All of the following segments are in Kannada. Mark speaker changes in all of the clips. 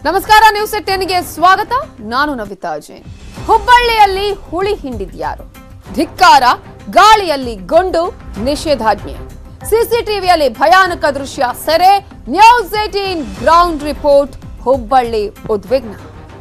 Speaker 1: ನಮಸ್ಕಾರ ನ್ಯೂಸ್ ಟೆನ್ಗೆ ಸ್ವಾಗತ ನಾನು ನವಿತಾ ಜೈನ್ ಹುಬ್ಬಳ್ಳಿಯಲ್ಲಿ ಹುಳಿ ಹಿಂಡಿದ್ಯಾರು ಧಿಕ್ಕಾರ ಗಾಳಿಯಲ್ಲಿ ಗೊಂಡು ನಿಷೇಧಾಜ್ಞೆ ಸಿಸಿಟಿವಿಯಲ್ಲಿ ಭಯಾನಕ ದೃಶ್ಯ ಸೆರೆ news eighteen ground report Hubballi ಉದ್ವಿಗ್ನ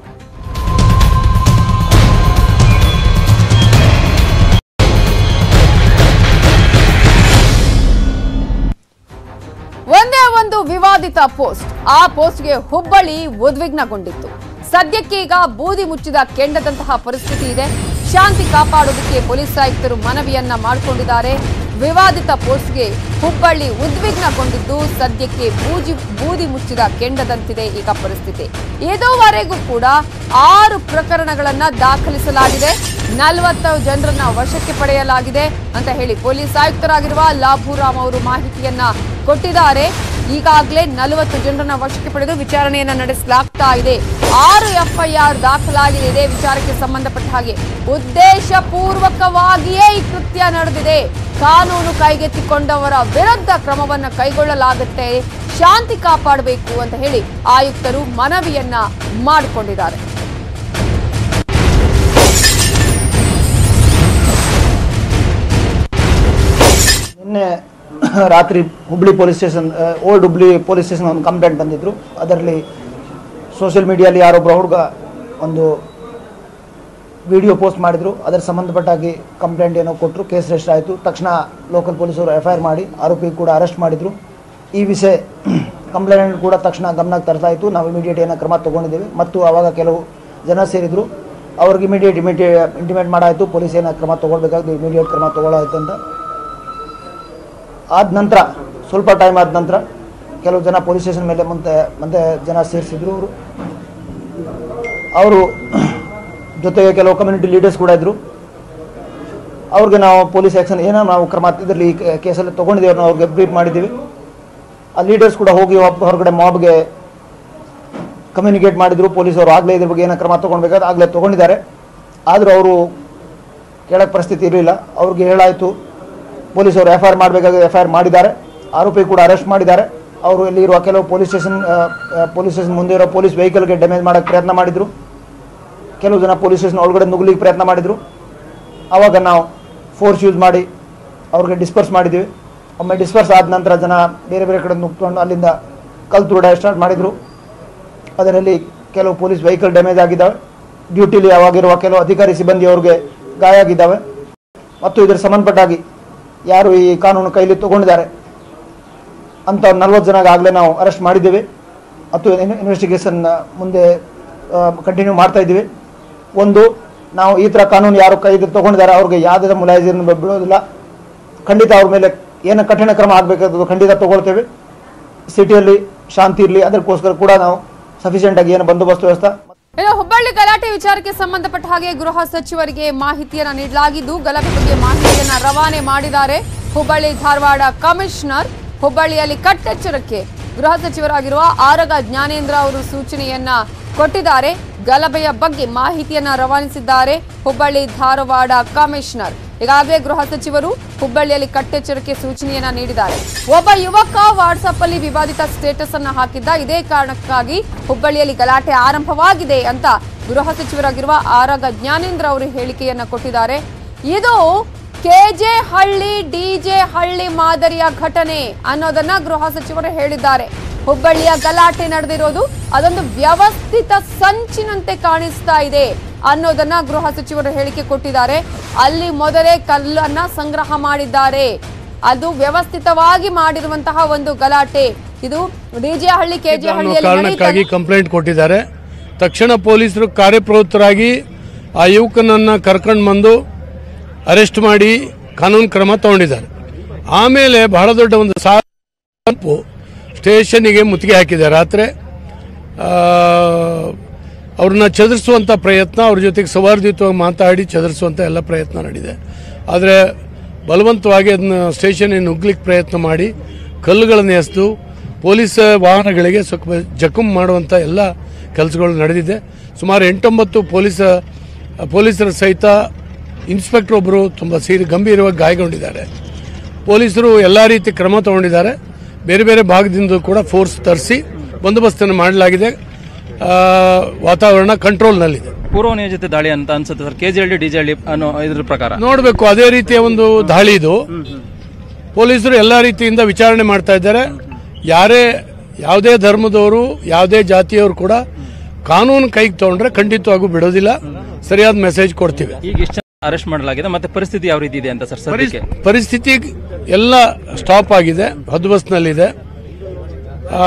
Speaker 1: ಒಂದೇ ಒಂದು ವಿವಾದಿತ ಪೋಸ್ಟ್ ಆ ಪೋಸ್ಟ್ಗೆ ಹುಬ್ಬಳ್ಳಿ ಉದ್ವಿಗ್ನಗೊಂಡಿತ್ತು ಸದ್ಯಕ್ಕೀಗ ಬೂದಿ ಮುಚ್ಚಿದ ಕೆಂಡದಂತಹ ಪರಿಸ್ಥಿತಿ ಇದೆ ಶಾಂತಿ ಕಾಪಾಡೋದಕ್ಕೆ ಪೊಲೀಸ್ ಆಯುಕ್ತರು ಮನವಿಯನ್ನ ಮಾಡಿಕೊಂಡಿದ್ದಾರೆ ವಿವಾದಿತ ಪೋಸ್ಟ್ಗೆ ಹುಬ್ಬಳ್ಳಿ ಉದ್ವಿಗ್ನಗೊಂಡಿದ್ದು ಸದ್ಯಕ್ಕೆ ಬೂಜಿ ಬೂದಿ ಮುಚ್ಚಿದ ಕೆಂಡದಂತಿದೆ ಈಗ ಪರಿಸ್ಥಿತಿ ಇದುವರೆಗೂ ಕೂಡ ಆರು ಪ್ರಕರಣಗಳನ್ನ ದಾಖಲಿಸಲಾಗಿದೆ ನಲವತ್ತು ಜನರನ್ನ ವಶಕ್ಕೆ ಪಡೆಯಲಾಗಿದೆ ಅಂತ ಹೇಳಿ ಪೊಲೀಸ್ ಆಯುಕ್ತರಾಗಿರುವ ಲಾಭೂರಾಮ್ ಅವರು ಮಾಹಿತಿಯನ್ನ ಕೊಟ್ಟಿದ್ದಾರೆ ಈಗಾಗಲೇ ನಲವತ್ತು ಜನರನ್ನ ವಶಕ್ಕೆ ಪಡೆದು ವಿಚಾರಣೆಯನ್ನ ನಡೆಸಲಾಗ್ತಾ ಇದೆ ಆರು ಎಫ್ಐಆರ್ ದಾಖಲಾಗಿದೆ ಇದೇ ವಿಚಾರಕ್ಕೆ ಸಂಬಂಧಪಟ್ಟ ಹಾಗೆ ಉದ್ದೇಶ ಪೂರ್ವಕವಾಗಿಯೇ ಈ ಕೃತ್ಯ ನಡೆದಿದೆ ಕಾನೂನು ಕೈಗೆತ್ತಿಕೊಂಡವರ ವಿರುದ್ಧ ಕ್ರಮವನ್ನ ಕೈಗೊಳ್ಳಲಾಗುತ್ತೆ ಶಾಂತಿ ಕಾಪಾಡಬೇಕು ಅಂತ ಹೇಳಿ ಆಯುಕ್ತರು ಮನವಿಯನ್ನ ಮಾಡಿಕೊಂಡಿದ್ದಾರೆ
Speaker 2: ನಿನ್ನೆ ರಾತ್ರಿ Hubli police station old Hubli police station ಒಂದು ಕಂಪ್ಲೇಂಟ್ ಬಂದಿದ್ರು ಅದರಲ್ಲಿ ಸೋಷಿಯಲ್ ಮೀಡಿಯಲ್ಲಿ ಯಾರೊಬ್ಬ ಹುಡುಗ ಒಂದು ವಿಡಿಯೋ ಪೋಸ್ಟ್ ಮಾಡಿದ್ರು ಅದರ ಸಂಬಂಧಪಟ್ಟಾಗಿ ಕಂಪ್ಲೇಂಟ್ ಏನೋ ಕೊಟ್ಟರು ಕೇಸ್ ರಿಜಿಸ್ಟರ್ ಆಯಿತು ತಕ್ಷಣ ಲೋಕಲ್ ಪೊಲೀಸರು ಎಫ್ ಐ ಆರ್ ಮಾಡಿ ಆರೋಪಿ ಕೂಡ ಅರೆಸ್ಟ್ ಮಾಡಿದರು ಈ ವಿಷಯ ಕಂಪ್ಲೇಂಟ್ ಕೂಡ ತಕ್ಷಣ ಗಮನಕ್ಕೆ ತರ್ತಾಯಿತು ನಾವು ಇಮಿಡಿಯೇಟ್ ಏನೋ ಕ್ರಮ ತೊಗೊಂಡಿದ್ದೇವೆ ಮತ್ತು ಆವಾಗ ಕೆಲವು ಜನ ಸೇರಿದರು ಅವ್ರಿಗೆ ಇಮಿಡಿಯೇಟ್ ಇಮಿಡಿಯೇಟ್ ಇಂಟಿಮೇಟ್ ಮಾಡಾಯಿತು ಪೊಲೀಸ್ ಏನೋ ಕ್ರಮ ತೊಗೊಳ್ಬೇಕಾದ್ದು ಇಮಿಡಿಯೇಟ್ ಕ್ರಮ ತೊಗೊಳ್ಳಾಯ್ತು ಅಂತ ಆದ ನಂತರ ಸ್ವಲ್ಪ ಟೈಮ್ ಆದ ನಂತರ ಕೆಲವು ಜನ ಪೊಲೀಸ್ ಸ್ಟೇಷನ್ ಮೇಲೆ ಮುಂದೆ ಮತ್ತೆ ಜನ ಸೇರಿಸಿದ್ರು ಅವರು ಅವರು ಜೊತೆಗೆ ಕೆಲವು ಕಮ್ಯುನಿಟಿ ಲೀಡರ್ಸ್ ಕೂಡ ಇದ್ದರು ಅವ್ರಿಗೆ ನಾವು ಪೊಲೀಸ್ ಆ್ಯಕ್ಷನ್ ಏನೋ ನಾವು ಕ್ರಮ ಇದರಲ್ಲಿ ಈ ಕೇಸಲ್ಲಿ ತೊಗೊಂಡಿದ್ದೇವೆ ಅನ್ನೋ ಅವ್ರಿಗೆ ಬ್ರೀಫ್ ಮಾಡಿದ್ದೀವಿ ಆ ಲೀಡರ್ಸ್ ಕೂಡ ಹೋಗಿ ಒಬ್ಬ ಹೊರಗಡೆ ಮಾಬ್ಗೆ ಕಮ್ಯುನಿಕೇಟ್ ಮಾಡಿದ್ರು ಪೊಲೀಸರು ಆಗಲೇ ಇದ್ರ ಬಗ್ಗೆ ಏನೋ ಕ್ರಮ ತೊಗೊಳ್ಬೇಕಾದ್ರೆ ಆಗಲೇ ತೊಗೊಂಡಿದ್ದಾರೆ ಆದರೂ ಅವರು ಕೇಳೋಕ್ಕೆ ಪರಿಸ್ಥಿತಿ ಇರಲಿಲ್ಲ ಅವ್ರಿಗೆ ಹೇಳಾಯಿತು ಪೊಲೀಸರು ಎಫ್ ಐ ಆರ್ ಮಾಡಬೇಕಾದ್ರೆ ಎಫ್ ಐ ಆರ್ ಮಾಡಿದ್ದಾರೆ ಆರೋಪಿ ಕೂಡ ಅರೆಸ್ಟ್ ಮಾಡಿದ್ದಾರೆ ಅವರು ಇಲ್ಲಿರುವ ಕೆಲವು ಪೊಲೀಸ್ ಸ್ಟೇಷನ್ ಪೊಲೀಸ್ ಸ್ಟೇಷನ್ ಮುಂದೆ ಇರೋ ಪೊಲೀಸ್ ವೆಹಿಕಲ್ಗೆ ಡ್ಯಾಮೇಜ್ ಮಾಡೋಕ್ಕೆ ಪ್ರಯತ್ನ ಮಾಡಿದರು ಕೆಲವು ಜನ ಪೊಲೀಸ್ ಸ್ಟೇಷನ್ ಒಳಗಡೆ ನುಗ್ಲಿಕ್ಕೆ ಪ್ರಯತ್ನ ಮಾಡಿದರು ಆವಾಗ ನಾವು ಫೋರ್ಸ್ ಯೂಸ್ ಮಾಡಿ ಅವ್ರಿಗೆ ಡಿಸ್ಪರ್ಸ್ ಮಾಡಿದ್ದೀವಿ ಒಮ್ಮೆ ಡಿಸ್ಪರ್ಸ್ ಆದ ನಂತರ ಜನ ಬೇರೆ ಬೇರೆ ಕಡೆ ನುಗ್ಕೊಂಡು ಅಲ್ಲಿಂದ ಕಲ್ ತುರುಡ ಸ್ಟಾರ್ಟ್ ಮಾಡಿದರು ಅದರಲ್ಲಿ ಕೆಲವು ಪೊಲೀಸ್ ವೆಹಿಕಲ್ ಡ್ಯಾಮೇಜ್ ಆಗಿದ್ದಾವೆ ಡ್ಯೂಟಿಲಿ ಅವಾಗಿರುವ ಕೆಲವು ಅಧಿಕಾರಿ ಸಿಬ್ಬಂದಿ ಅವ್ರಿಗೆ ಗಾಯ ಆಗಿದ್ದಾವೆ ಮತ್ತು ಇದರ ಸಂಬಂಧಪಟ್ಟಾಗಿ ಯಾರು ಈ ಕಾನೂನು ಕೈಲಿ ತಗೊಂಡಿದ್ದಾರೆ ಅಂತ ನಲ್ವತ್ತು ಜನ ಆಗಲೇ ನಾವು ಅರೆಸ್ಟ್ ಮಾಡಿದ್ದೇವೆ ಮತ್ತು ಇನ್ವೆಸ್ಟಿಗೇಷನ್ ಮುಂದೆ ಕಂಟಿನ್ಯೂ ಮಾಡ್ತಾ ಇದ್ದೀವಿ ಒಂದು ನಾವು ಈ ಥರ ಕಾನೂನು ಯಾರು ಕೈಗೆ ತಗೊಂಡಿದ್ದಾರೆ ಅವ್ರಿಗೆ ಯಾವುದೇ ಮುಲಾಜಿಯನ್ನು ಬಿಡೋದಿಲ್ಲ ಖಂಡಿತ ಅವ್ರ ಮೇಲೆ ಏನು ಕಠಿಣ ಕ್ರಮ ಆಗಬೇಕಾದ್ದು ಖಂಡಿತ ತಗೊಳ್ತೇವೆ ಸಿಟಿಯಲ್ಲಿ ಶಾಂತಿ ಇರಲಿ ಅದಕ್ಕೋಸ್ಕರ ಕೂಡ ನಾವು ಸಫಿಷಿಯೆಂಟಾಗಿ ಏನು ಬಂದೋಬಸ್ತ್ ವ್ಯವಸ್ಥೆ
Speaker 1: ಇನ್ನು ಹುಬ್ಬಳ್ಳಿ ಗಲಾಟೆ ವಿಚಾರಕ್ಕೆ ಸಂಬಂಧಪಟ್ಟ ಹಾಗೆ ಗೃಹ ಸಚಿವರಿಗೆ ಮಾಹಿತಿಯನ್ನ ನೀಡಲಾಗಿದ್ದು ಗಲಭೆ ಬಗ್ಗೆ ಮಾಹಿತಿಯನ್ನ ರವಾನೆ ಮಾಡಿದ್ದಾರೆ ಹುಬ್ಬಳ್ಳಿ ಧಾರವಾಡ ಕಮಿಷನರ್ ಹುಬ್ಬಳ್ಳಿಯಲ್ಲಿ ಕಟ್ಟೆಚ್ಚರಕ್ಕೆ ಗೃಹ ಸಚಿವರಾಗಿರುವ ಆರಗ ಜ್ಞಾನೇಂದ್ರ ಅವರು ಸೂಚನೆಯನ್ನ ಕೊಟ್ಟಿದ್ದಾರೆ ಗಲಭೆಯ ಬಗ್ಗೆ ಮಾಹಿತಿಯನ್ನ ರವಾನಿಸಿದ್ದಾರೆ ಹುಬ್ಬಳ್ಳಿ ಧಾರವಾಡ ಕಮಿಷನರ್ ಈಗಾಗಲೇ ಗೃಹ ಸಚಿವರು ಹುಬ್ಬಳ್ಳಿಯಲ್ಲಿ ಕಟ್ಟೆಚ್ಚರಕ್ಕೆ ಸೂಚನೆಯನ್ನ ನೀಡಿದ್ದಾರೆ ಒಬ್ಬ ಯುವಕ ವಾಟ್ಸ್ಆಪ್ ಅಲ್ಲಿ ವಿವಾದಿತ ಸ್ಟೇಟಸ್ ಅನ್ನ ಹಾಕಿದ್ದ ಇದೇ ಕಾರಣಕ್ಕಾಗಿ ಹುಬ್ಬಳ್ಳಿಯಲ್ಲಿ ಗಲಾಟೆ ಆರಂಭವಾಗಿದೆ ಅಂತ ಗೃಹ ಸಚಿವರಾಗಿರುವ ಆರಗ ಜ್ಞಾನೇಂದ್ರ ಅವರು ಹೇಳಿಕೆಯನ್ನ ಕೊಟ್ಟಿದ್ದಾರೆ ಇದು ಕೆಜೆ ಹಳ್ಳಿ ಡಿಜೆ ಹಳ್ಳಿ ಮಾದರಿಯ ಘಟನೆ ಅನ್ನೋದನ್ನ ಗೃಹ ಸಚಿವರು ಹೇಳಿದ್ದಾರೆ ಹುಬ್ಬಳ್ಳಿಯ ಗಲಾಟೆ ನಡೆದಿರೋದು ಅದೊಂದು ವ್ಯವಸ್ಥಿತ ಸಂಚಿನಂತೆ ಕಾಣಿಸ್ತಾ ಇದೆ ಅನ್ನೋದನ್ನ ಗೃಹ ಸಚಿವರು ಹೇಳಿಕೆ ಕೊಟ್ಟಿದ್ದಾರೆ ಅಲ್ಲಿ ಮೊದಲೇ ಕಲ್ಲನ್ನ ಸಂಗ್ರಹ ಮಾಡಿದ್ದಾರೆ ಅದು ವ್ಯವಸ್ಥಿತವಾಗಿ ಮಾಡಿರುವಂತಹ ಒಂದು ಗಲಾಟೆ ಇದು ಡಿಜೆ ಹಳ್ಳಿ ಕೆಜೆ
Speaker 3: ಅನ್ನೋ
Speaker 1: ಹಳ್ಳಿಯಲ್ಲಿ
Speaker 3: ಕಾರಣಕ್ಕಾಗಿ
Speaker 1: ನಡೀತಾ-
Speaker 3: ಕಂಪ್ಲೇಂಟ್ ಕೊಟ್ಟಿದ್ದಾರೆ ತಕ್ಷಣ ಪೊಲೀಸರು ಕಾರ್ಯಪ್ರವೃತ್ತರಾಗಿ ಆ ಯುವಕನನ್ನ ಕರ್ಕೊಂಡು ಬಂದು ಅರೆಸ್ಟ್ ಮಾಡಿ ಕಾನೂನು ಕ್ರಮ ತಗೊಂಡಿದ್ದಾರೆ ಆಮೇಲೆ ಬಹಳ ದೊಡ್ಡ ಒಂದು ಸಾಂಪು ಸ್ಟೇಷನ್ನಿಗೆ ಮುತ್ತಿಗೆ ಹಾಕಿದ್ದಾರೆ ರಾತ್ರಿ ಆ, ಅವ್ರನ್ನ ಚದುರಿಸುವಂಥ ಪ್ರಯತ್ನ ಅವ್ರ ಜೊತೆಗೆ ಸೌಹಾರ್ದಯುತವಾಗಿ ಮಾತಾಡಿ ಚದುರಿಸುವಂಥ ಎಲ್ಲ ಪ್ರಯತ್ನ ನಡೆದಿದೆ ಆದರೆ ಬಲವಂತವಾಗಿ ಅದನ್ನ ಸ್ಟೇಷನ್ಗೆ ನುಗ್ಲಿಕ್ಕೆ ಪ್ರಯತ್ನ ಮಾಡಿ ಕಲ್ಲುಗಳನ್ನು ಎಸೆದು ಪೊಲೀಸ್ ವಾಹನಗಳಿಗೆ ಸ್ವಲ್ಪ ಜಖಮ್ ಮಾಡುವಂಥ ಎಲ್ಲ ಕೆಲಸಗಳು ನಡೆದಿದೆ ಸುಮಾರು ಎಂಟೊಂಬತ್ತು ಪೊಲೀಸ ಪೊಲೀಸರ ಸಹಿತ ಇನ್ಸ್ಪೆಕ್ಟರ್ ಒಬ್ಬರು ತುಂಬ ಸೀರಿ ಗಂಭೀರವಾಗಿ ಗಾಯಗೊಂಡಿದ್ದಾರೆ ಪೊಲೀಸರು ಎಲ್ಲ ರೀತಿ ಕ್ರಮ ತಗೊಂಡಿದ್ದಾರೆ ಬೇರೆ ಬೇರೆ ಭಾಗದಿಂದ ಕೂಡ ಫೋರ್ಸ್ ತರಿಸಿ ಬಂದೋಬಸ್ತನ್ನು ಮಾಡಲಾಗಿದೆ ಆ, ವಾತಾವರಣ ಕಂಟ್ರೋಲ್ನಲ್ಲಿದೆ
Speaker 4: ಪೂರ್ವ ನಿಯೋಜಿತ ದಾಳಿ ಅಂತ ಅನ್ಸುತ್ತೆ ಸರ್ ಕೆಜಿಹಳ್ಳಿ ಡಿಜಿಹಳ್ಳಿ ಅನ್ನೋ ಇದ್ರ ಪ್ರಕಾರ
Speaker 3: ನೋಡಬೇಕು ಅದೇ ರೀತಿಯ ಒಂದು ದಾಳಿ ಇದು ಪೊಲೀಸರು ಎಲ್ಲ ರೀತಿಯಿಂದ ವಿಚಾರಣೆ ಮಾಡ್ತಾ ಇದ್ದಾರೆ ಯಾರೇ ಯಾವುದೇ ಧರ್ಮದವರು ಯಾವುದೇ ಜಾತಿಯವರು ಕೂಡ ಕಾನೂನು ಕೈಗೆ ತಗೊಂಡ್ರೆ ಖಂಡಿತವಾಗೂ ಬಿಡೋದಿಲ್ಲ ಸರಿಯಾದ ಮೆಸೇಜ್ ಕೊಡ್ತೀವಿ
Speaker 4: ಈಗ ಇಷ್ಟು ಅರೆಸ್ಟ್ ಮಾಡಲಾಗಿದೆ ಮತ್ತೆ ಪರಿಸ್ಥಿತಿ ಯಾವ ರೀತಿ ಇದೆ ಅಂತ ಸರ್ ಸದ್ಯಕ್ಕೆ
Speaker 3: ಪರಿಸ್ಥಿತಿ ಎಲ್ಲ ಸ್ಟಾಪ್ ಆಗಿದೆ ಹದ್ದುಬಸ್ನಲ್ಲಿದೆ ಆ,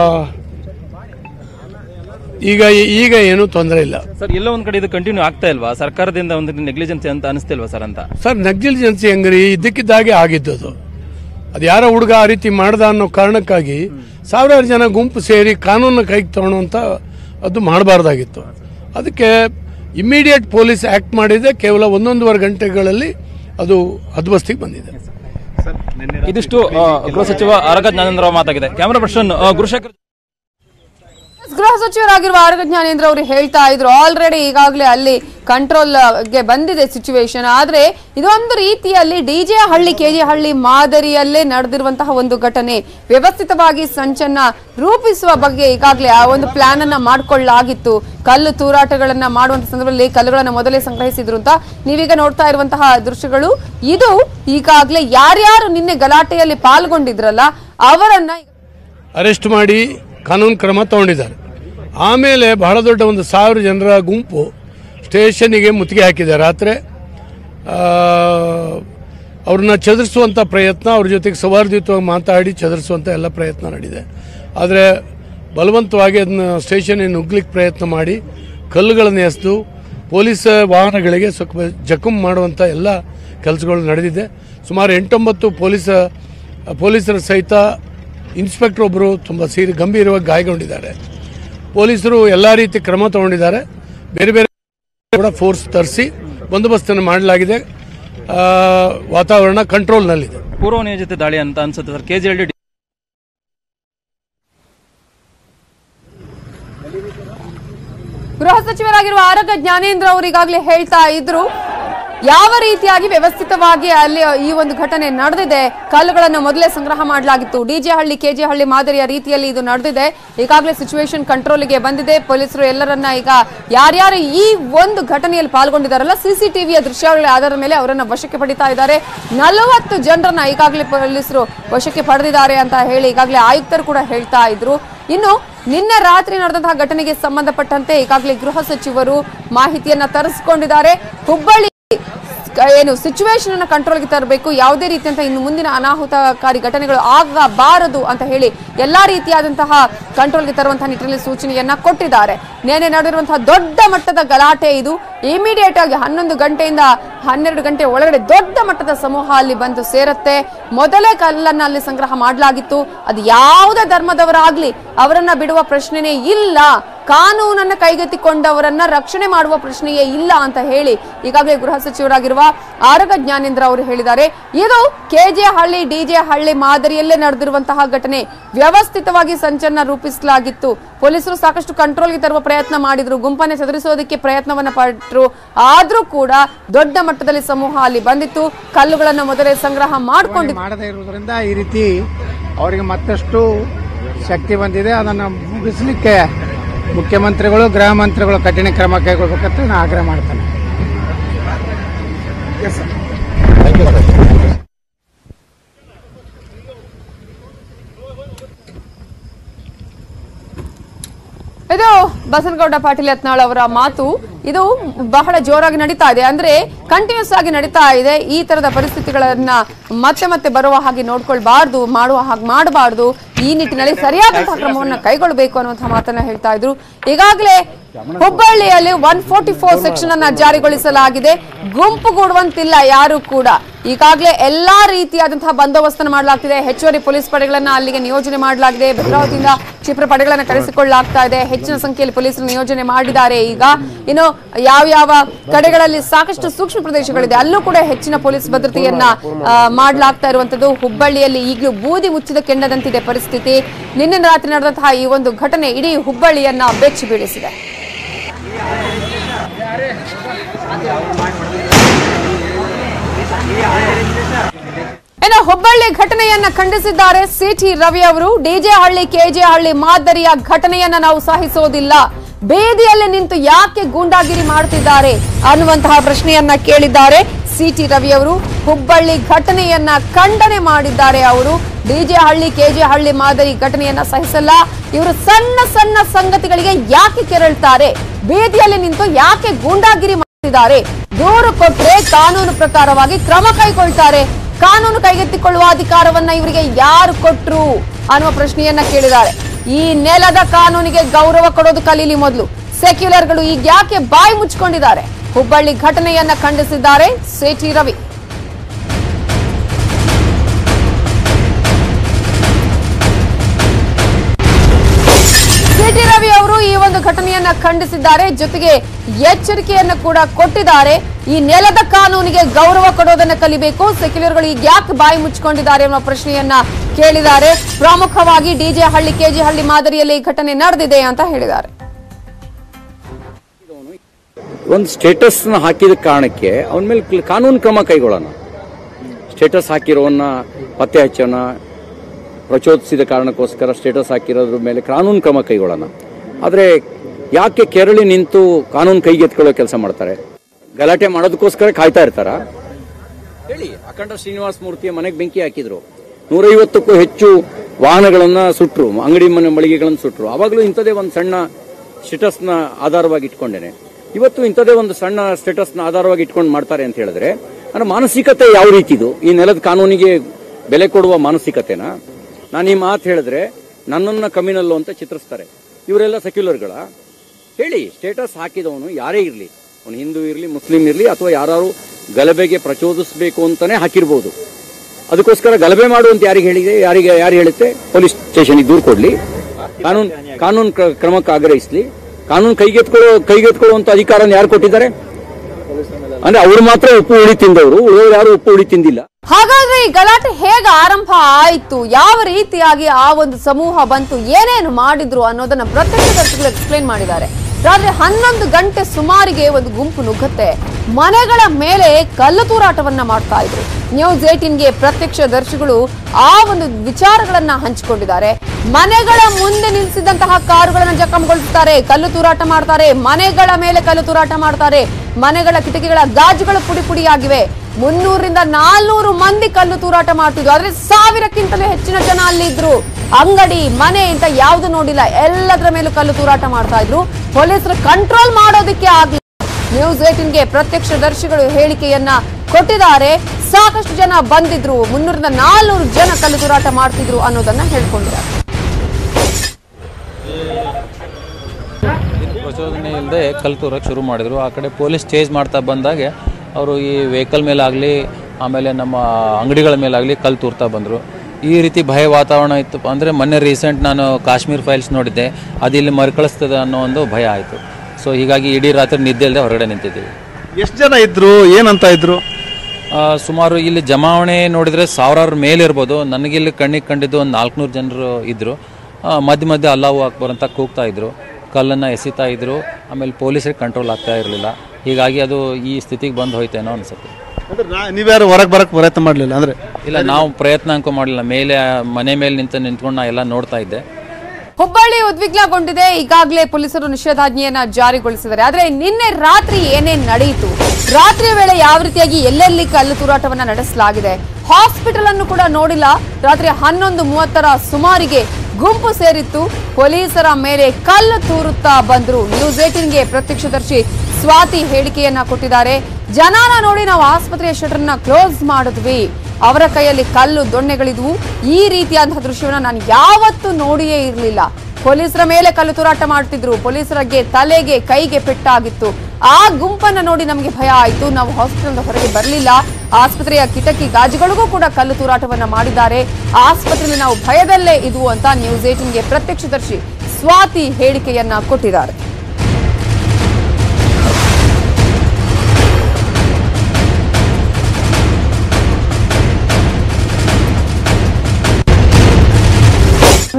Speaker 3: ಈಗ ಈಗ ಏನೂ ತೊಂದರೆ ಇಲ್ಲ
Speaker 4: ಸರ್ ಎಲ್ಲ ಒಂದ್ ಕಡೆ ಇದು ಕಂಟಿನ್ಯೂ ಆಗ್ತಾ ಇಲ್ವಾ ಸರ್ಕಾರದಿಂದ ಒಂದು ನೆಗ್ಲಿಜೆನ್ಸಿ ಅಂತ ಅನಿಸ್ತಿಲ್ವಾ ಸರ್ ಅಂತ
Speaker 3: ಸರ್ ನೆಗ್ಲಿಜೆನ್ಸಿ ಹೆಂಗ್ರಿ ಇದ್ದಕ್ಕಿದ್ದಾಗೆ ಆಗಿದ್ದದು ಅದು ಯಾರೋ ಹುಡುಗ ಆ ರೀತಿ ಮಾಡ್ದ ಅನ್ನೋ ಕಾರಣಕ್ಕಾಗಿ ಸಾವಿರಾರು ಜನ ಗುಂಪು ಸೇರಿ ಕಾನೂನು ಕೈಗೆ ತಗೊಳ್ಳುವಂತ ಅದು ಮಾಡಬಾರ್ದಾಗಿತ್ತು ಅದಕ್ಕೆ ಇಮಿಡಿಯೇಟ್ ಪೊಲೀಸ್ ಆಕ್ಟ್ ಮಾಡಿದೆ ಕೇವಲ ಒಂದೊಂದೂವರೆ ಗಂಟೆಗಳಲ್ಲಿ ಅದು ಹದ್ಬಸ್ತಿಗೆ ಬಂದಿದೆ
Speaker 4: ಇದಿಷ್ಟು ಆ, ಗೃಹ ಸಚಿವ ಆರಗ ಜ್ಞಾನೇಂದ್ರ ಮಾತಾಗಿದೆ ಕ್ಯಾಮರಾ ಪರ್ಸನ್ ಗುರುಶೇಖರ್
Speaker 1: ಗೃಹ ಸಚಿವರಾಗಿರುವ ಆರೋಗ್ಯ ಜ್ಞಾನೇಂದ್ರ ಅವರು ಹೇಳ್ತಾ ಇದ್ರು ಆಲ್ರೆಡಿ ಈಗಾಗಲೇ ಅಲ್ಲಿ ಕಂಟ್ರೋಲ್ ಗೆ ಬಂದಿದೆ ಸಿಚುವೇಶನ್ ಆದ್ರೆ ಇದೊಂದು ರೀತಿಯಲ್ಲಿ ಡಿಜೆ ಹಳ್ಳಿ ಕೆಜೆ ಹಳ್ಳಿ ಮಾದರಿಯಲ್ಲೇ ನಡೆದಿರುವಂತಹ ಒಂದು ಘಟನೆ ವ್ಯವಸ್ಥಿತವಾಗಿ ಸಂಚನ್ನ ರೂಪಿಸುವ ಬಗ್ಗೆ ಈಗಾಗಲೇ ಆ ಒಂದು ಪ್ಲಾನ್ ಅನ್ನ ಮಾಡ್ಕೊಳ್ಳಲಾಗಿತ್ತು ಕಲ್ಲು ತೂರಾಟಗಳನ್ನ ಮಾಡುವಂತ ಸಂದರ್ಭದಲ್ಲಿ ಕಲ್ಲುಗಳನ್ನ ಮೊದಲೇ ಸಂಗ್ರಹಿಸಿದ್ರು ಅಂತ ನೀವೀಗ ನೋಡ್ತಾ ಇರುವಂತಹ ದೃಶ್ಯಗಳು ಇದು ಈಗಾಗಲೇ ಯಾರ್ಯಾರು ನಿನ್ನೆ ಗಲಾಟೆಯಲ್ಲಿ ಪಾಲ್ಗೊಂಡಿದ್ರಲ್ಲ ಅವರನ್ನ
Speaker 3: ಅರೆಸ್ಟ್ ಮಾಡಿ ಕಾನೂನು ಕ್ರಮ ತಗೊಂಡಿದ್ದಾರೆ ಆಮೇಲೆ ಬಹಳ ದೊಡ್ಡ ಒಂದು ಸಾವಿರ ಜನರ ಗುಂಪು ಸ್ಟೇಷನ್ನಿಗೆ ಮುತ್ತಿಗೆ ಹಾಕಿದೆ ರಾತ್ರಿ ಆ, ಅವ್ರನ್ನ ಚದುರಿಸುವಂಥ ಪ್ರಯತ್ನ ಅವ್ರ ಜೊತೆಗೆ ಸೌಹಾರ್ದಯುತವಾಗಿ ಮಾತಾಡಿ ಚದುರಿಸುವಂಥ ಎಲ್ಲ ಪ್ರಯತ್ನ ನಡೆದಿದೆ ಆದರೆ ಬಲವಂತವಾಗಿ ಅದನ್ನ ಸ್ಟೇಷನ್ಗೆ ನುಗ್ಲಿಕ್ಕೆ ಪ್ರಯತ್ನ ಮಾಡಿ ಕಲ್ಲುಗಳನ್ನು ಎಸೆದು ಪೊಲೀಸ್ ವಾಹನಗಳಿಗೆ ಸ್ವಲ್ಪ ಜಖಮ್ ಮಾಡುವಂಥ ಎಲ್ಲ ಕೆಲಸಗಳು ನಡೆದಿದೆ ಸುಮಾರು ಎಂಟೊಂಬತ್ತು ಪೊಲೀಸ ಪೊಲೀಸರ ಸಹಿತ ಇನ್ಸ್ಪೆಕ್ಟರ್ ಒಬ್ಬರು ತುಂಬ ಸೀರಿ ಗಂಭೀರವಾಗಿ ಗಾಯಗೊಂಡಿದ್ದಾರೆ ಪೊಲೀಸರು ಎಲ್ಲ ರೀತಿ ಕ್ರಮ ತಗೊಂಡಿದ್ದಾರೆ ಬೇರೆ ಬೇರೆ ಕೂಡ ಫೋರ್ಸ್ ತರಿಸಿ ಬಂದೋಬಸ್ತನ್ನು ಮಾಡಲಾಗಿದೆ ಆ, ವಾತಾವರಣ ಕಂಟ್ರೋಲ್ನಲ್ಲಿದೆ
Speaker 4: ಪೂರ್ವ ನಿಯೋಜಿತ ದಾಳಿ ಅಂತ ಅನ್ಸುತ್ತೆ ಸರ್ ಕೆಜಿಹಳ್ಳಿ
Speaker 1: ಗೃಹ ಸಚಿವರಾಗಿರುವ ಆರೋಗ್ಯ ಜ್ಞಾನೇಂದ್ರ ಅವರು ಈಗಾಗಲೇ ಹೇಳ್ತಾ ಇದ್ರು ಯಾವ ರೀತಿಯಾಗಿ ವ್ಯವಸ್ಥಿತವಾಗಿ ಅಲ್ಲಿ ಈ ಒಂದು ಘಟನೆ ನಡೆದಿದೆ ಕಲ್ಲುಗಳನ್ನು ಮೊದಲೇ ಸಂಗ್ರಹ ಮಾಡಲಾಗಿತ್ತು ಡಿಜೆ ಹಳ್ಳಿ ಕೆಜೆ ಹಳ್ಳಿ ಮಾದರಿಯ ರೀತಿಯಲ್ಲಿ ಇದು ನಡೆದಿದೆ ಈಗಾಗಲೇ ಸಿಚುವೇಶನ್ ಕಂಟ್ರೋಲ್ಗೆ ಬಂದಿದೆ ಪೊಲೀಸರು ಎಲ್ಲರನ್ನ ಈಗ ಯಾರ್ಯಾರು ಈ ಒಂದು ಘಟನೆಯಲ್ಲಿ ಪಾಲ್ಗೊಂಡಿದ್ದಾರಲ್ಲ ಸಿಸಿಟಿವಿಯ ದೃಶ್ಯಾವಳಿಗಳ ಆಧಾರದ ಮೇಲೆ ಅವರನ್ನ ವಶಕ್ಕೆ ಪಡಿತಾ ಇದ್ದಾರೆ ನಲವತ್ತು ಜನರನ್ನ ಈಗಾಗಲೇ ಪೊಲೀಸರು ವಶಕ್ಕೆ ಪಡೆದಿದ್ದಾರೆ ಅಂತ ಹೇಳಿ ಈಗಾಗಲೇ ಆಯುಕ್ತರು ಕೂಡ ಹೇಳ್ತಾ ಇದ್ರು ಇನ್ನು ನಿನ್ನೆ ರಾತ್ರಿ ನಡೆದಂತಹ ಘಟನೆಗೆ ಸಂಬಂಧಪಟ್ಟಂತೆ ಈಗಾಗಲೇ ಗೃಹ ಸಚಿವರು ಮಾಹಿತಿಯನ್ನ ತರಿಸಿಕೊಂಡಿದ್ದಾರೆ ಹುಬ್ಬಳ್ಳಿ ಕ- ಏನು ಸಿಚುವೇಶನ್ ಅನ್ನ ಕಂಟ್ರೋಲ್ಗೆ ತರಬೇಕು ಯಾವುದೇ ರೀತಿಯಂತ ಇನ್ನು ಮುಂದಿನ ಅನಾಹುತಕಾರಿ ಘಟನೆಗಳು ಆಗಬಾರದು ಅಂತ ಹೇಳಿ ಎಲ್ಲಾ ರೀತಿಯಾದಂತಹ ಕಂಟ್ರೋಲ್ಗೆ ತರುವಂತಹ ನಿಟ್ಟಿನಲ್ಲಿ ಸೂಚನೆಯನ್ನ ಕೊಟ್ಟಿದ್ದಾರೆ ನೇನೆ ನಡೆದಿರುವಂತಹ ದೊಡ್ಡ ಮಟ್ಟದ ಗಲಾಟೆ ಇದು ಇಮಿಡಿಯೇಟ್ ಆಗಿ ಹನ್ನೊಂದು ಗಂಟೆಯಿಂದ ಹನ್ನೆರಡು ಗಂಟೆ ಒಳಗಡೆ ದೊಡ್ಡ ಮಟ್ಟದ ಸಮೂಹ ಅಲ್ಲಿ ಬಂದು ಸೇರುತ್ತೆ ಮೊದಲೇ ಕಲ್ಲನ್ನ ಅಲ್ಲಿ ಸಂಗ್ರಹ ಮಾಡಲಾಗಿತ್ತು ಅದು ಯಾವುದೇ ಧರ್ಮದವರಾಗ್ಲಿ ಅವರನ್ನ ಬಿಡುವ ಪ್ರಶ್ನೆನೇ ಇಲ್ಲ ಕಾನೂನನ್ನ ಕೈಗೆತ್ತಿಕೊಂಡವರನ್ನ ರಕ್ಷಣೆ ಮಾಡುವ ಪ್ರಶ್ನೆಯೇ ಇಲ್ಲ ಅಂತ ಹೇಳಿ ಈಗಾಗಲೇ ಗೃಹ ಸಚಿವರಾಗಿರುವ ಆರೋಗ್ಯ ಜ್ಞಾನೇಂದ್ರ ಅವರು ಹೇಳಿದ್ದಾರೆ ಇದು ಕೆಜೆ ಹಳ್ಳಿ ಡಿಜೆ ಹಳ್ಳಿ ಮಾದರಿಯಲ್ಲೇ ನಡೆದಿರುವಂತಹ ಘಟನೆ ವ್ಯವಸ್ಥಿತವಾಗಿ ಸಂಚನ್ನ ರೂಪಿಸಲಾಗಿತ್ತು ಪೊಲೀಸರು ಸಾಕಷ್ಟು ಕಂಟ್ರೋಲ್ಗೆ ತರುವ ಪ್ರಯತ್ನ ಮಾಡಿದ್ರು ಗುಂಪನ್ನ ಚದುರಿಸೋದಕ್ಕೆ ಪ್ರಯತ್ನವನ್ನ ಪಟ್ಟರು ಆದ್ರೂ ಕೂಡ ದೊಡ್ಡ ಮಟ್ಟದಲ್ಲಿ ಸಮೂಹ ಅಲ್ಲಿ ಬಂದಿತ್ತು ಕಲ್ಲುಗಳನ್ನ ಮೊದಲೇ ಸಂಗ್ರಹ ಮಾಡ್ಕೊಂಡಿತ್ತು
Speaker 5: ಮಾಡದೇ ಇರುವುದರಿಂದ ಈ ರೀತಿ ಅವರಿಗೆ ಮತ್ತಷ್ಟು ಶಕ್ತಿ ಬಂದಿದೆ ಅದನ್ನು ಮುಗಿಸ್ಲಿಕ್ಕೆ ಮುಖ್ಯಮಂತ್ರಿಗಳು ಗೃಹ ಮಂತ್ರಿಗಳು ಕಠಿಣ ಕ್ರಮ ಕೈಗೊಳ್ಬೇಕಂತ ನಾನು ಆಗ್ರಹ ಮಾಡ್ತೇನೆ
Speaker 1: ಇದು ಬಸನಗೌಡ ಪಾಟೀಲ್ ಯತ್ನಾಳ್ ಅವರ ಮಾತು ಇದು ಬಹಳ ಜೋರಾಗಿ ನಡೀತಾ ಇದೆ ಅಂದ್ರೆ ಕಂಟಿನ್ಯೂಸ್ ಆಗಿ ನಡೀತಾ ಇದೆ ಈ ತರದ ಪರಿಸ್ಥಿತಿಗಳನ್ನ ಮತ್ತೆ ಮತ್ತೆ ಬರುವ ಹಾಗೆ ನೋಡ್ಕೊಳ್ಬಾರ್ದು ಮಾಡುವ ಹಾಗೆ ಮಾಡಬಾರ್ದು ಈ ನಿಟ್ಟಿನಲ್ಲಿ ಸರಿಯಾದಂತಹ ಕ್ರಮವನ್ನು ಕೈಗೊಳ್ಳಬೇಕು ಅನ್ನುವಂತಹ ಮಾತನ್ನ ಹೇಳ್ತಾ ಇದ್ರು ಈಗಾಗಲೇ ಹುಬ್ಬಳ್ಳಿಯಲ್ಲಿ ಒನ್ ಫೋರ್ಟಿ ಫೋರ್ ಸೆಕ್ಷನ್ ಅನ್ನ ಜಾರಿಗೊಳಿಸಲಾಗಿದೆ ಗುಂಪುಗೂಡುವಂತಿಲ್ಲ ಯಾರು ಕೂಡ ಈಗಾಗಲೇ ಎಲ್ಲಾ ರೀತಿಯಾದಂತಹ ಬಂದೋಬಸ್ತನ್ನು ಮಾಡಲಾಗ್ತಿದೆ ಹೆಚ್ಚುವರಿ ಪೊಲೀಸ್ ಪಡೆಗಳನ್ನ ಅಲ್ಲಿಗೆ ನಿಯೋಜನೆ ಮಾಡಲಾಗಿದೆ ಭದ್ರಾವತಿಯಿಂದ ಕ್ಷಿಪ್ರ ಪಡೆಗಳನ್ನ ಕರೆಸಿಕೊಳ್ಳಲಾಗ್ತಾ ಇದೆ ಹೆಚ್ಚಿನ ಸಂಖ್ಯೆಯಲ್ಲಿ ಪೊಲೀಸರು ನಿಯೋಜನೆ ಮಾಡಿದ್ದಾರೆ ಈಗ ಇನ್ನು ಯಾವ ಯಾವ ಕಡೆಗಳಲ್ಲಿ ಸಾಕಷ್ಟು ಸೂಕ್ಷ್ಮ ಪ್ರದೇಶಗಳಿದೆ ಅಲ್ಲೂ ಕೂಡ ಹೆಚ್ಚಿನ ಪೊಲೀಸ್ ಭದ್ರತೆಯನ್ನ ಆ, ಮಾಡಲಾಗ್ತಾ ಇರುವಂತದ್ದು ಹುಬ್ಬಳ್ಳಿಯಲ್ಲಿ ಈಗಲೂ ಬೂದಿ ಮುಚ್ಚಿದ ಕೆಂಡದಂತಿದೆ ಪರಿಸ್ಥಿತಿ ನಿನ್ನೆ ರಾತ್ರಿ ನಡೆದಂತಹ ಈ ಒಂದು ಘಟನೆ ಇಡೀ ಹುಬ್ಬಳ್ಳಿಯನ್ನ ಬೆಚ್ಚಿ ಬೀಳಿಸಿದೆ ಇನ್ನು ಹುಬ್ಬಳ್ಳಿ ಘಟನೆಯನ್ನ ಖಂಡಿಸಿದ್ದಾರೆ ಸಿಟಿ ರವಿ ಅವರು ಡಿಜೆ ಹಳ್ಳಿ ಕೆಜೆ ಹಳ್ಳಿ ಮಾದರಿಯ ಘಟನೆಯನ್ನ ನಾವು ಸಹಿಸೋದಿಲ್ಲ ಬೇದಿಯಲ್ಲಿ ನಿಂತು ಯಾಕೆ ಗೂಂಡಾಗಿರಿ ಮಾಡ್ತಿದ್ದಾರೆ ಅನ್ನುವಂತಹ ಪ್ರಶ್ನೆಯನ್ನ ಕೇಳಿದ್ದಾರೆ ಸಿಟಿ ರವಿ ಅವರು ಹುಬ್ಬಳ್ಳಿ ಘಟನೆಯನ್ನ ಖಂಡನೆ ಮಾಡಿದ್ದಾರೆ ಅವರು ಡಿಜೆ ಹಳ್ಳಿ ಕೆಜೆ ಹಳ್ಳಿ ಮಾದರಿ ಘಟನೆಯನ್ನ ಸಹಿಸಲ್ಲ ಇವರು ಸಣ್ಣ ಸಣ್ಣ ಸಂಗತಿಗಳಿಗೆ ಯಾಕೆ ಕೆರಳ್ತಾರೆ ಬೇದಿಯಲ್ಲಿ ನಿಂತು ಯಾಕೆ ಗೂಂಡಾಗಿರಿ ಮಾಡ್ತಿದ್ದಾರೆ ದೂರು ಕೊಟ್ರೆ ಕಾನೂನು ಪ್ರಕಾರವಾಗಿ ಕ್ರಮ ಕೈಗೊಳ್ತಾರೆ ಕಾನೂನು ಕೈಗೆತ್ತಿಕೊಳ್ಳುವ ಅಧಿಕಾರವನ್ನ ಇವರಿಗೆ ಯಾರು ಕೊಟ್ರು ಅನ್ನುವ ಪ್ರಶ್ನೆಯನ್ನ ಕೇಳಿದ್ದಾರೆ ಈ ನೆಲದ ಕಾನೂನಿಗೆ ಗೌರವ ಕೊಡೋದು ಕಲೀಲಿ ಮೊದಲು ಸೆಕ್ಯುಲರ್ಗಳು ಈಗ ಯಾಕೆ ಬಾಯಿ ಮುಚ್ಕೊಂಡಿದ್ದಾರೆ ಹುಬ್ಬಳ್ಳಿ ಘಟನೆಯನ್ನ ಖಂಡಿಸಿದ್ದಾರೆ ಸೇಠಿ ರವಿ ಸಿಟಿ ರವಿ ಅವರು ಈ ಒಂದು ಘಟನೆಯನ್ನ ಖಂಡಿಸಿದ್ದಾರೆ ಜೊತೆಗೆ ಎಚ್ಚರಿಕೆಯನ್ನ ಕೂಡ ಕೊಟ್ಟಿದ್ದಾರೆ ಈ ನೆಲದ ಕಾನೂನಿಗೆ ಗೌರವ ಕೊಡೋದನ್ನ ಕಲಿಬೇಕು ಸೆಕ್ಯುಲರ್ಗಳು ಈಗ ಯಾಕೆ ಬಾಯಿ ಮುಚ್ಕೊಂಡಿದ್ದಾರೆ ಎಂಬ ಪ್ರಶ್ನೆಯನ್ನ ಕೇಳಿದ್ದಾರೆ ಪ್ರಮುಖವಾಗಿ ಡಿಜೆ ಹಳ್ಳಿ ಕೆಜೆ ಹಳ್ಳಿ ಮಾದರಿಯಲ್ಲಿ ಈ ಘಟನೆ ನಡೆದಿದೆ ಅಂತ ಹೇಳಿದ್ದಾರೆ
Speaker 6: ಒಂದು ಸ್ಟೇಟಸ್ ನ ಹಾಕಿದ ಕಾರಣಕ್ಕೆ ಅವನ ಮೇಲೆ ಕ್ಲ- ಕಾನೂನು ಕ್ರಮ ಕೈಗೊಳ್ಳೋಣ ಸ್ಟೇಟಸ್ ಹಾಕಿರೋವನ್ನ ಪತ್ತೆ ಹಚ್ಚೋಣ ಪ್ರಚೋದಿಸಿದ ಕಾರಣಕ್ಕೋಸ್ಕರ ಸ್ಟೇಟಸ್ ಹಾಕಿರೋದ್ರ ಮೇಲೆ ಕಾನೂನು ಕ್ರಮ ಕೈಗೊಳ್ಳೋಣ ಆದರೆ ಯಾಕೆ ಕೆರಳಿ ನಿಂತು ಕಾನೂನು ಕೈಗೆತ್ಕೊಳ್ಳೋ ಕೆಲಸ ಮಾಡ್ತಾರೆ ಗಲಾಟೆ ಮಾಡೋದಕ್ಕೋಸ್ಕರ ಕಾಯ್ತಾ ಇರ್ತಾರ ಹೇಳಿ ಅಖಂಡ ಶ್ರೀನಿವಾಸ ಮೂರ್ತಿಯ ಮನೆಗೆ ಬೆಂಕಿ ಹಾಕಿದ್ರು ನೂರೈವತ್ತಕ್ಕೂ ಹೆಚ್ಚು ವಾಹನಗಳನ್ನ ಸುಟ್ರು ಅಂಗಡಿ ಮನೆ ಮಳಿಗೆಗಳನ್ನು ಸುಟ್ರು ಅವಾಗಲೂ ಇಂಥದೇ ಒಂದು ಸಣ್ಣ ಸ್ಟೇಟಸ್ನ ಆಧಾರವಾಗಿ ಇಟ್ಕೊಂಡೇನೆ ಇವತ್ತು ಇಂಥದೇ ಒಂದು ಸಣ್ಣ ಸ್ಟೇಟಸ್ನ ಆಧಾರವಾಗಿ ಇಟ್ಕೊಂಡು ಮಾಡ್ತಾರೆ ಅಂತ ಹೇಳಿದ್ರೆ ನನ್ನ ಮಾನಸಿಕತೆ ಯಾವ ರೀತಿದು ಈ ನೆಲದ ಕಾನೂನಿಗೆ ಬೆಲೆ ಕೊಡುವ ಮಾನಸಿಕತೆನಾ ನಾನು ಈ ಮಾತು ಹೇಳಿದ್ರೆ ನನ್ನನ್ನ ಕಮ್ಯುನಲ್ಲು ಅಂತ ಚಿತ್ರಿಸ್ತಾರೆ ಇವರೆಲ್ಲ ಸೆಕ್ಯುಲರ್ಗಳ ಹೇಳಿ ಸ್ಟೇಟಸ್ ಹಾಕಿದವನು ಯಾರೇ ಇರಲಿ ಅವನು ಹಿಂದೂ ಇರಲಿ ಮುಸ್ಲಿಂ ಇರಲಿ ಅಥವಾ ಯಾರು ಗಲಭೆಗೆ ಪ್ರಚೋದಿಸಬೇಕು ಅಂತಾನೆ ಹಾಕಿರ್ಬೋದು ಅದಕ್ಕೋಸ್ಕರ ಗಲಭೆ ಮಾಡು ಅಂತ ಯಾರಿಗೆ ಹೇಳಿದೆ ಯಾರಿಗೆ ಯಾರು ಹೇಳುತ್ತೆ ಪೊಲೀಸ್ ಸ್ಟೇಷನ್ಗೆ ದೂರು ಕೊಡ್ಲಿ ಕಾನೂನು ಕಾನೂನು ಕ್ರ- ಕ್ರಮಕ್ಕೆ ಆಗ್ರಹಿಸ್ಲಿ ಕಾನೂನು ಕೈಗೆತ್ಕೊಳ್ಳೋ ಕೈಗೆತ್ಕೊಳ್ಳುವಂತ ಅಧಿಕಾರನ ಯಾರು ಕೊಟ್ಟಿದ್ದಾರೆ ಅಂದ್ರೆ ಅವ್ರು ಮಾತ್ರ ಉಪ್ಪು ಹುಳಿ ತಿಂದವರು ಉಳಿದವರು ಯಾರು ಉಪ್ಪು ಹುಳಿ ತಿಂದಿಲ್ಲ
Speaker 1: ಹಾಗಾದ್ರೆ ಈ ಗಲಾಟೆ ಹೇಗೆ ಆರಂಭ ಆಯ್ತು ಯಾವ ರೀತಿಯಾಗಿ ಆ ಒಂದು ಸಮೂಹ ಬಂತು ಏನೇನು ಮಾಡಿದ್ರು ಅನ್ನೋದನ್ನ ಪ್ರತ್ಯಕ್ಷದರ್ಶಿಗಳು ಎಕ್ಸ್ಪ್ಲೇನ್ ಮಾಡಿದ್ದಾರೆ ರಾತ್ರಿ ಹನ್ನೊಂದು ಗಂಟೆ ಸುಮಾರಿಗೆ ಒಂದು ಗುಂಪು ನುಗ್ಗುತ್ತೆ ಮನೆಗಳ ಮೇಲೆ ಕಲ್ಲು ತೂರಾಟವನ್ನ ಮಾಡ್ತಾ ಇದ್ರು ನ್ಯೂಸ್ ಏಟೀನ್ಗೆ ಪ್ರತ್ಯಕ್ಷದರ್ಶಿಗಳು ಆ ಒಂದು ವಿಚಾರಗಳನ್ನ ಹಂಚಿಕೊಂಡಿದ್ದಾರೆ ಮನೆಗಳ ಮುಂದೆ ನಿಲ್ಲಿಸಿದಂತಹ ಕಾರುಗಳನ್ನ ಜಖಂಗೊಳಿಸುತ್ತಾರೆ ಕಲ್ಲು ತೂರಾಟ ಮಾಡ್ತಾರೆ ಮನೆಗಳ ಮೇಲೆ ಕಲ್ಲು ತೂರಾಟ ಮಾಡ್ತಾರೆ ಮನೆಗಳ ಕಿಟಕಿಗಳ ಗಾಜುಗಳು ಪುಡಿ ಪುಡಿಯಾಗಿವೆ ಮುನ್ನೂರಿಂದ ನಾಲ್ನೂರು ಮಂದಿ ಕಲ್ಲು ತೂರಾಟ ಮಾಡ್ತಿದ್ರು ಆದ್ರೆ ಸಾವಿರಕ್ಕಿಂತಲೂ ಹೆಚ್ಚಿನ ಜನ ಅಲ್ಲಿದ್ರು ಅಂಗಡಿ ಮನೆ ಅಂತ ಯಾವ್ದು ನೋಡಿಲ್ಲ ಎಲ್ಲದರ ಮೇಲೂ ಕಲ್ಲು ತೂರಾಟ ಮಾಡ್ತಾ ಇದ್ರು ಪೊಲೀಸರು ಕಂಟ್ರೋಲ್ ಮಾಡೋದಕ್ಕೆ ಆಗ್ಲಿಲ್ಲ ನ್ಯೂಸ್ ಏಟಿನ್ಗೆ ಪ್ರತ್ಯಕ್ಷದರ್ಶಿಗಳು ಹೇಳಿಕೆಯನ್ನ ಕೊಟ್ಟಿದ್ದಾರೆ ಸಾಕಷ್ಟು ಜನ ಬಂದಿದ್ರು ಮುನ್ನೂರಿಂದ ನಾಲ್ನೂರು ಜನ ಕಲ್ಲು ತೂರಾಟ ಮಾಡ್ತಿದ್ರು ಅನ್ನೋದನ್ನ ಹೇಳ್ಕೊಂಡಿದ್ದಾರೆ
Speaker 4: ಪ್ರಚೋದನೆ ಇಲ್ಲದೆ ಕಲ್ ತೂರಕ್ಕೆ ಶುರು ಮಾಡಿದರು ಆ ಕಡೆ ಪೊಲೀಸ್ ಚೇಂಜ್ ಮಾಡ್ತಾ ಬಂದಾಗೆ ಅವರು ಈ ವೆಹಿಕಲ್ ಮೇಲಾಗಲಿ ಆಮೇಲೆ ನಮ್ಮ ಅಂಗಡಿಗಳ ಮೇಲಾಗಲಿ ಕಲ್ ತೂರ್ತಾ ಬಂದರು ಈ ರೀತಿ ಭಯ ವಾತಾವರಣ ಇತ್ತು ಅಂದರೆ ಮೊನ್ನೆ ರೀಸೆಂಟ್ ನಾನು ಕಾಶ್ಮೀರ್ ಫೈಲ್ಸ್ ನೋಡಿದ್ದೆ ಅದು ಇಲ್ಲಿ ಮರುಕಳಿಸ್ತದೆ ಅನ್ನೋ ಒಂದು ಭಯ ಆಯಿತು ಸೊ ಹೀಗಾಗಿ ಇಡೀ ರಾತ್ರಿ ನಿದ್ದೆ ಇಲ್ಲದೆ ಹೊರಗಡೆ ನಿಂತಿದ್ದೀವಿ
Speaker 7: ಎಷ್ಟು ಜನ ಇದ್ರು ಏನಂತ ಇದ್ರು
Speaker 4: ಆ, ಸುಮಾರು ಇಲ್ಲಿ ಜಮಾವಣೆ ನೋಡಿದರೆ ಸಾವಿರಾರು ಮೇಲಿರ್ಬೋದು ನನಗಿಲ್ಲಿ ಕಣ್ಣಿಗೆ ಕಂಡಿದ್ದು ಒಂದು ನಾಲ್ಕುನೂರು ಜನರು ಇದ್ದರು ಮಧ್ಯ ಮಧ್ಯೆ ಅಲ್ಲಾವು ಅಕ್ಬರ್ ಅಂತ ಕೂಗ್ತಾ ಇದ್ರು ಕಲ್ಲನ್ನು ಎಸಿತಾ ಇದ್ರು ಆಮೇಲೆ ಪೊಲೀಸರಿಗೆ ಕಂಟ್ರೋಲ್ ಆಗ್ತಾ ಇರಲಿಲ್ಲ ಹೀಗಾಗಿ ಅದು ಈ ಸ್ಥಿತಿಗೆ ಬಂದು ಹೋಯ್ತೇನೋ ಅನ್ಸುತ್ತೆ
Speaker 7: ಅಂದ್ರೆ ನಾ- ನೀವ್ಯಾರು ಹೊರಗೆ ಬರಕ್ ಪ್ರಯತ್ನ ಮಾಡಲಿಲ್ಲ ಅಂದ್ರೆ
Speaker 4: ಇಲ್ಲ ನಾವು ಪ್ರಯತ್ನ ಅಂಕೋ ಮಾಡಲಿಲ್ಲ ಮೇಲೆ ಮನೆ ಮೇಲೆ ನಿಂತು ನಿಂತ್ಕೊಂಡು ನಾ ಎಲ್ಲ ನೋಡ್ತಾ ಇದ್ದೆ
Speaker 1: ಹುಬ್ಬಳ್ಳಿ ಉದ್ವಿಗ್ನಗೊಂಡಿದೆ ಈಗಾಗಲೇ ಪೊಲೀಸರು ನಿಷೇಧಾಜ್ಞೆಯನ್ನ ಜಾರಿಗೊಳಿಸಿದ್ದಾರೆ ಆದ್ರೆ ನಿನ್ನೆ ರಾತ್ರಿ ಏನೇನ್ ನಡೆಯಿತು ರಾತ್ರಿ ವೇಳೆ ಯಾವ ರೀತಿಯಾಗಿ ಎಲ್ಲೆಲ್ಲಿ ಕಲ್ಲು ತೂರಾಟವನ್ನ ನಡೆಸಲಾಗಿದೆ ಹಾಸ್ಪಿಟಲ್ ಅನ್ನು ಕೂಡ ನೋಡಿಲ್ಲ ರಾತ್ರಿ ಹನ್ನೊಂದು ಮೂವತ್ತರ ಸುಮಾರಿಗೆ ಗುಂಪು ಸೇರಿತ್ತು ಪೊಲೀಸರ ಮೇಲೆ ಕಲ್ಲು ತೂರುತ್ತಾ ಬಂದ್ರು ನ್ಯೂಸ್ ಏಟೀನ್ಗೆ ಪ್ರತ್ಯಕ್ಷದರ್ಶಿ ಸ್ವಾತಿ ಹೇಳಿಕೆಯನ್ನ ಕೊಟ್ಟಿದ್ದಾರೆ ಜನಾನ ನೋಡಿ ನಾವು ಆಸ್ಪತ್ರೆಯ ಶಟರ್ನ ಕ್ಲೋಸ್ ಮಾಡಿದ್ವಿ ಅವರ ಕೈಯಲ್ಲಿ ಕಲ್ಲು ದೊಣ್ಣೆಗಳಿದ್ವು ಈ ರೀತಿಯಾದಂತಹ ದೃಶ್ಯವನ್ನ ನಾನು ಯಾವತ್ತೂ ನೋಡಿಯೇ ಇರಲಿಲ್ಲ ಪೊಲೀಸರ ಮೇಲೆ ಕಲ್ಲು ತೂರಾಟ ಮಾಡ್ತಿದ್ರು ಪೊಲೀಸರಿಗೆ ತಲೆಗೆ ಕೈಗೆ ಪೆಟ್ಟಾಗಿತ್ತು ಆ ಗುಂಪನ್ನ ನೋಡಿ ನಮಗೆ ಭಯ ಆಯ್ತು ನಾವು ಹಾಸ್ಪಿಟಲ್ ಹೊರಗೆ ಬರಲಿಲ್ಲ ಆಸ್ಪತ್ರೆಯ ಕಿಟಕಿ ಗಾಜುಗಳಿಗೂ ಕೂಡ ಕಲ್ಲು ತೂರಾಟವನ್ನ ಮಾಡಿದ್ದಾರೆ ಆಸ್ಪತ್ರೆಯಲ್ಲಿ ನಾವು ಭಯದಲ್ಲೇ ಇದ್ವು ಅಂತ ನ್ಯೂಸ್ ಏಟಿನ್ಗೆ ಪ್ರತ್ಯಕ್ಷದರ್ಶಿ ಸ್ವಾತಿ ಹೇಳಿಕೆಯನ್ನ ಕೊಟ್ಟಿದ್ದಾರೆ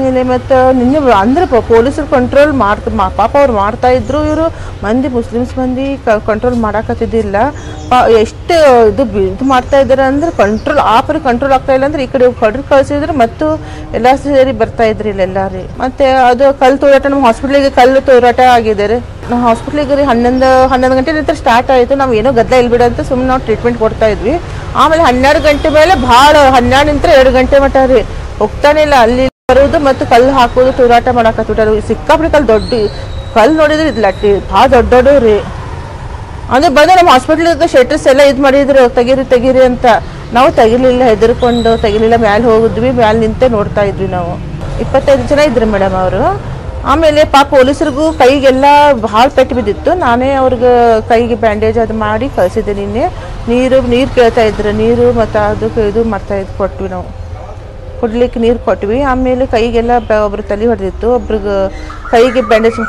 Speaker 8: ಆಮೇಲೆ ಮತ್ತು ನಿನ್ನೆ ಅಂದ್ರೆ ಪೊಲೀಸರು ಕಂಟ್ರೋಲ್ ಮಾಡ್ತ ಮಾ- ಪಾಪ ಅವ್ರು ಮಾಡ್ತಾ ಇದ್ರು ಇವರು ಮಂದಿ ಮುಸ್ಲಿಮ್ಸ್ ಮಂದಿ ಕಂಟ್ರೋಲ್ ಮಾಡಾಕತ್ತಿದ್ದಿಲ್ಲ ಪಾ ಎಷ್ಟು ಇದು ಬಿ- ಇದು ಮಾಡ್ತಾ ಇದ್ದಾರೆ ಅಂದ್ರೆ ಕಂಟ್ರೋಲ್ ಆ ಪರಿ ಕಂಟ್ರೋಲ್ ಆಗ್ತಾ ಇಲ್ಲ ಅಂದ್ರೆ ಈ ಕಡೆ ಹೊಡ್ರಿ ಕಳ್ಸಿದ್ರು ಮತ್ತು ಎಲ್ಲ ಸೇರಿ ಬರ್ತಾ ಇದ್ರಿ ಇಲ್ಲೆಲ್ಲ ರೀ ಮತ್ತೆ ಅದು ಕಲ್ಲು ತೂರಾಟ ನಮ್ಮ ಹಾಸ್ಪಿಟ್ಲಿಗೆ ಕಲ್ಲು ತೂರಾಟ ಆಗಿದ್ದಾರೆ ನಾವು ಹಾಸ್ಪಿಟ್ಲಿಗೆ ರೀ ಹನ್ನೊಂದು ಹನ್ನೊಂದು ಗಂಟೆ ನಂತರ ಸ್ಟಾರ್ಟ್ ಆಯಿತು ನಾವು ಏನೋ ಗದ್ದಲ ಇಲ್ಬಿಡ ಅಂತ ಸುಮ್ಮನೆ ನಾವು ಟ್ರೀಟ್ಮೆಂಟ್ ಕೊಡ್ತಾ ಇದ್ವಿ ಆಮೇಲೆ ಹನ್ನೆರಡು ಗಂಟೆ ಮೇಲೆ ಭಾಳ ಹನ್ನೆರಡು ನಿಂತರ ಎರಡು ಗಂಟೆ ಮಟ್ಟ ರೀ ಹೋಗ್ತಾನೆ ಇಲ್ಲ ಅಲ್ಲಿ ಬರೋದು ಮತ್ತು ಕಲ್ಲು ಹಾಕೋದು ತೂರಾಟ ಮಾಡಾಕತ್ಬಿಟ್ಟಾರು ಸಿಕ್ಕಾಪಟ್ಟೆ ಕಲ್ಲು ದೊಡ್ಡ ಕಲ್ಲು ನೋಡಿದ್ರೆ ಇದು ಲಟ್ಟಿ ಭಾಳ ದೊಡ್ಡ ದೊಡ್ಡವು ರೀ ಅಂದ್ರೆ ಬಂದು ನಮ್ಮ ಹಾಸ್ಪಿಟ್ಲಿಗೆ ಶೆಟರ್ಸ್ ಎಲ್ಲ ಇದು ಮಾಡಿದ್ರು ತೆಗೀರಿ ತೆಗೀರಿ ಅಂತ ನಾವು ತೆಗಿಲಿಲ್ಲ ಹೆದರ್ಕೊಂಡು ತೆಗಿಲಿಲ್ಲ ಮ್ಯಾಲೆ ಹೋಗಿದ್ವಿ ಮ್ಯಾಲೆ ನಿಂತೆ ನೋಡ್ತಾ ಇದ್ವಿ ನಾವು ಇಪ್ಪತ್ತೈದು ಜನ ಇದ್ರು ಮೇಡಮ್ ಅವರು ಆಮೇಲೆ ಪಾಪ ಪೊಲೀಸರಿಗೂ ಕೈಗೆಲ್ಲ ಭಾಳ ಪೆಟ್ಟು ಬಿದ್ದಿತ್ತು ನಾನೇ ಅವ್ರಿಗೆ ಕೈಗೆ ಬ್ಯಾಂಡೇಜ್ ಅದು ಮಾಡಿ ಕಳಿಸಿದ್ದೆ ನಿನ್ನೆ ನೀರು ನೀರು ಕೇಳ್ತಾ ಇದ್ರು ನೀರು ಮತ್ತು ಅದಕ್ಕೆ ಇದು ಮಾಡ್ತಾ ಇದ್ದು ಕೊಟ್ವಿ ನಾವು ಕುಡ್ಲಿಕ್ಕೆ ನೀರು ಕೊಟ್ವಿ ಆಮೇಲೆ ಕೈಗೆಲ್ಲ ಬ- ಒಬ್ರು ತಲೆ ಹೊಡೆದಿತ್ತು ಒಬ್ರಿಗೆ ಕೈಗೆ ಬ್ಯಾಂಡೇಜ್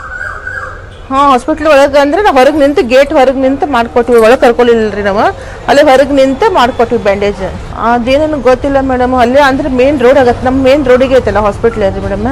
Speaker 8: ಹಾಂ ಹಾಸ್ಪಿಟ್ಲ್ ಒಳಗೆ ಅಂದ್ರೆ ನಾವು ಹೊರಗೆ ನಿಂತು ಗೇಟ್ ಹೊರಗೆ ನಿಂತು ಮಾಡ್ಕೊಟ್ವಿ ಒಳಗೆ ಕರ್ಕೊಳಿಲ್ಲ ರೀ ನಾವು ಅಲ್ಲಿ ಹೊರಗೆ ನಿಂತು ಮಾಡ್ಕೊಟ್ವಿ ಬ್ಯಾಂಡೇಜ್ ಅದೇನು ಗೊತ್ತಿಲ್ಲ ಮೇಡಮ್ ಅಲ್ಲೇ ಅಂದ್ರೆ ಮೇನ್ ರೋಡ್ ಆಗತ್ತೆ ನಮ್ಮ ಮೇನ್ ರೋಡಿಗೆ ಐತಲ್ಲ ಹಾಸ್ಪಿಟ್ಲ್ ರೀ ಮೇಡಮ್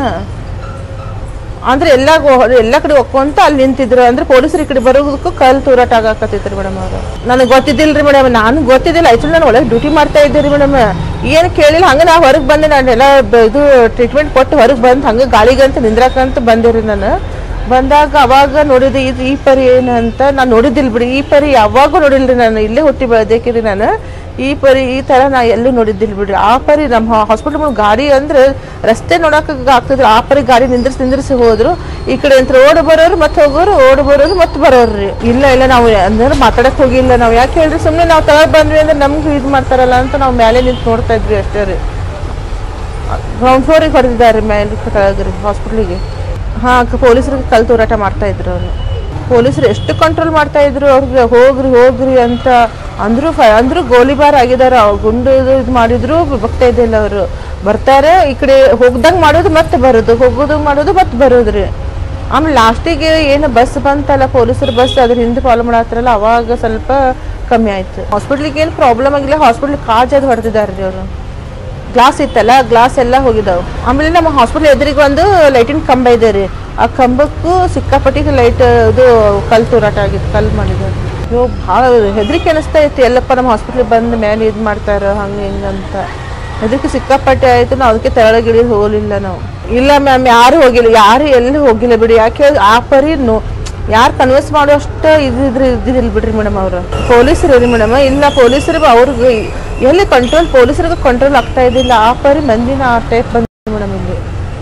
Speaker 8: ಅಂದ್ರೆ ಎಲ್ಲ ಎಲ್ಲ ಕಡೆ ಒಕ್ಕೊಂತ ಅಲ್ಲಿ ನಿಂತಿದ್ರು ಅಂದ್ರೆ ಪೊಲೀಸರು ಈ ಕಡೆ ಬರೋದಕ್ಕೂ ಕಲ್ಲು ತೂರಾಟ ಆಗಾಕತ್ತಿದ್ರು ಮೇಡಮ್ ಅವರು ನನಗೆ ಗೊತ್ತಿದ್ದಿಲ್ಲ ರೀ ಮೇಡಮ್ ನಾನು ಗೊತ್ತಿದ್ದಿಲ್ಲ ಆಯ್ತು ನಾನು ಒಳಗೆ ಡ್ಯೂಟಿ ಮಾಡ್ತಾ ಇದ್ದೆ ರೀ ಮೇಡಮ್ ಏನು ಕೇಳಿಲ್ಲ ಹಂಗೆ ನಾ ಹೊರಗೆ ಬಂದೆ ನಾನು ಎಲ್ಲ ಬ- ಇದು ಟ್ರೀಟ್ಮೆಂಟ್ ಕೊಟ್ಟು ಹೊರಗೆ ಬಂದು ಹಂಗೆ ಗಾಳಿಗಂತ ನಿಂದ್ರಾಕಂತ ಬಂದೆ ರೀ ನಾನು ಬಂದಾಗ ಅವಾಗ ನೋಡಿದೆ ಇದು ಈ ಪರಿ ಏನಂತ ನಾನು ನೋಡಿದ್ದಿಲ್ಲ ಬಿಡಿ ಈ ಪರಿ ಯಾವಾಗೂ ನೋಡಿಲ್ರಿ ನಾನು ಇಲ್ಲೇ ಹುಟ್ಟಿ ಬೆಳೆದೇಕಿರಿ ನಾನು ಈ ಪರಿ ಈ ಥರ ನಾ ಎಲ್ಲೂ ನೋಡಿದ್ದಿಲ್ಲ ಬಿಡ್ರಿ ಆ ಪರಿ ನಮ್ಮ ಹಾಸ್ಪಿಟಲ್ ಗಾಡಿ ಅಂದ್ರೆ ರಸ್ತೆ ನೋಡಕ್ಕೆ ಆಗ್ತಿದ್ರು ಆ ಪರಿ ಗಾಡಿ ನಿಂದ್ರಿಸಿ ನಿಂದ್ರಿಸಿ ಹೋದ್ರು ಈ ಕಡೆ ಅಂತ ಓಡ್ ಬರೋರು ಮತ್ತೆ ಹೋಗೋರು ಓಡ್ ಬರೋರು ಮತ್ತೆ ಬರೋರು ಇಲ್ಲ ಇಲ್ಲ ನಾವು ಅಂದ್ರೆ ಮಾತಾಡಕ್ ಹೋಗಿಲ್ಲ ನಾವು ಯಾಕೆ ಹೇಳ್ರಿ ಸುಮ್ಮನೆ ನಾವು ತಗೊಂಡ್ ಬಂದ್ವಿ ಅಂದ್ರೆ ನಮ್ಗೆ ಇದು ಮಾಡ್ತಾರಲ್ಲ ಅಂತ ನಾವು ಮೇಲೆ ನಿಂತು ನೋಡ್ತಾ ಇದ್ವಿ ಅಷ್ಟೇ ರೀ ಗ್ರೌಂಡ್ ಫ್ಲೋರಿಗೆ ಹೊಡೆದಿದ್ದಾರೆ ಮೇಲೆ ಕೆಳಗ್ರಿ ಹಾಸ್ಪಿಟ್ಲಿಗೆ ಹಾಂ ಪೊಲೀಸರಿಗೆ ಕಲ್ ತೂರಾಟ ಮಾಡ್ತಾ ಇದ್ರು ಅವರು ಪೊಲೀಸರು ಎಷ್ಟು ಕಂಟ್ರೋಲ್ ಮಾಡ್ತಾ ಇದ್ರು ಅವ್ರಿಗೆ ಹೋಗ್ರಿ ಹೋಗ್ರಿ ಅಂತ ಅಂದ್ರು ಫ ಅಂದ್ರು ಗೋಲಿಬಾರ್ ಆಗಿದ್ದಾರೆ ಅವ್ರು ಗುಂಡು ಇದು ಇದು ಮಾಡಿದ್ರು ಬರ್ತಾ ಇದ್ದಿಲ್ಲ ಅವರು ಬರ್ತಾರೆ ಈ ಕಡೆ ಹೋಗ್ದಂಗೆ ಮಾಡೋದು ಮತ್ತೆ ಬರೋದು ಹೋಗೋದು ಮಾಡೋದು ಮತ್ತೆ ಬರೋದ್ರಿ ಆಮೇಲೆ ಲಾಸ್ಟಿಗೆ ಏನು ಬಸ್ ಬಂತಲ್ಲ ಪೊಲೀಸರ ಬಸ್ ಅದ್ರ ಹಿಂದೆ ಫಾಲೋ ಮಾಡತ್ತಾರಲ್ಲ ಅವಾಗ ಸ್ವಲ್ಪ ಕಮ್ಮಿ ಆಯ್ತು ಹಾಸ್ಪಿಟ್ಲಿಗೆ ಏನು ಪ್ರಾಬ್ಲಮ್ ಆಗಿಲ್ಲ ಹಾಸ್ಪಿಟ್ಲ್ ಕಾಜ್ ಅದು ಹೊಡೆದಿದ್ದಾರೆ ರೀ ಅವರು ಗ್ಲಾಸ್ ಇತ್ತಲ್ಲ ಗ್ಲಾಸ್ ಎಲ್ಲ ಹೋಗಿದಾವು ಆಮೇಲೆ ನಮ್ಮ ಹಾಸ್ಪಿಟಲ್ ಎದುರಿಗೆ ಒಂದು ಲೈಟಿನ ಕಂಬ ಇದೆ ರೀ ಆ ಕಂಬಕ್ಕೂ ಸಿಕ್ಕಾಪಟ್ಟಿಗೆ ಲೈಟ್ ಇದು ಕಲ್ ತೂರಾಟ ಆಗಿತ್ತು ಕಲ್ ಮಾಡಿದ್ದಾರೆ ಅಯ್ಯೋ ಭಾಳ ಹೆದರಿಕೆ ಅನಿಸ್ತಾ ಇತ್ತು ಎಲ್ಲಪ್ಪ ನಮ್ಮ ಹಾಸ್ಪಿಟ್ಲಿಗೆ ಬಂದ ಮೇಲೆ ಇದು ಮಾಡ್ತಾರ ಹಂಗೆ ಹಿಂಗೆ ಅಂತ ಹೆದರಿಕೆ ಸಿಕ್ಕಾಪಟ್ಟೆ ಆಯಿತು ನಾವು ಅದಕ್ಕೆ ತೆಳಗಿಳಿ ಹೋಗಲಿಲ್ಲ ನಾವು ಇಲ್ಲ ಮ್ಯಾಮ್ ಯಾರು ಹೋಗಿಲ್ಲ ಯಾರು ಎಲ್ಲಿ ಹೋಗಿಲ್ಲ ಬಿಡಿ ಯಾಕೆ ಆ ಪರಿ ನೋ ಯಾರು ಕನ್ವಿನ್ಸ್ ಮಾಡುವಷ್ಟು ಇದಿದ್ರೆ ಇದ್ದಿಲ್ಲ ಬಿಡ್ರಿ ಮೇಡಮ್ ಅವರು ಪೊಲೀಸರು ರೀ ಮೇಡಮ್ ಇಲ್ಲ ಪೊಲೀಸರು ಅವ್ರಿಗೆ ಎಲ್ಲಿ ಕಂಟ್ರೋಲ್ ಪೊಲೀಸರಿಗೆ ಕಂಟ್ರೋಲ್ ಆಗ್ತಾ ಇದ್ದಿಲ್ಲ ಆ ಪರಿ ಮಂದಿನ ಆ ಟೈಪ್ ಬಂದ ಮೇಡಮ್ ಇಲ್ಲಿ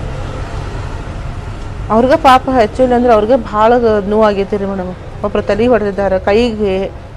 Speaker 8: ಅವ್ರಿಗೆ ಪಾಪ ಹೆಚ್ಚಿಲ್ಲ ಅಂದ್ರೆ ಅವ್ರಿಗೆ ಭಾಳ ನೋವಾಗೈತಿ ರೀ ಮೇಡಮ್ ಒಬ್ರು ತಲೆ ಹೊಡೆದಿದ್ದಾರೆ ಕೈಗೆ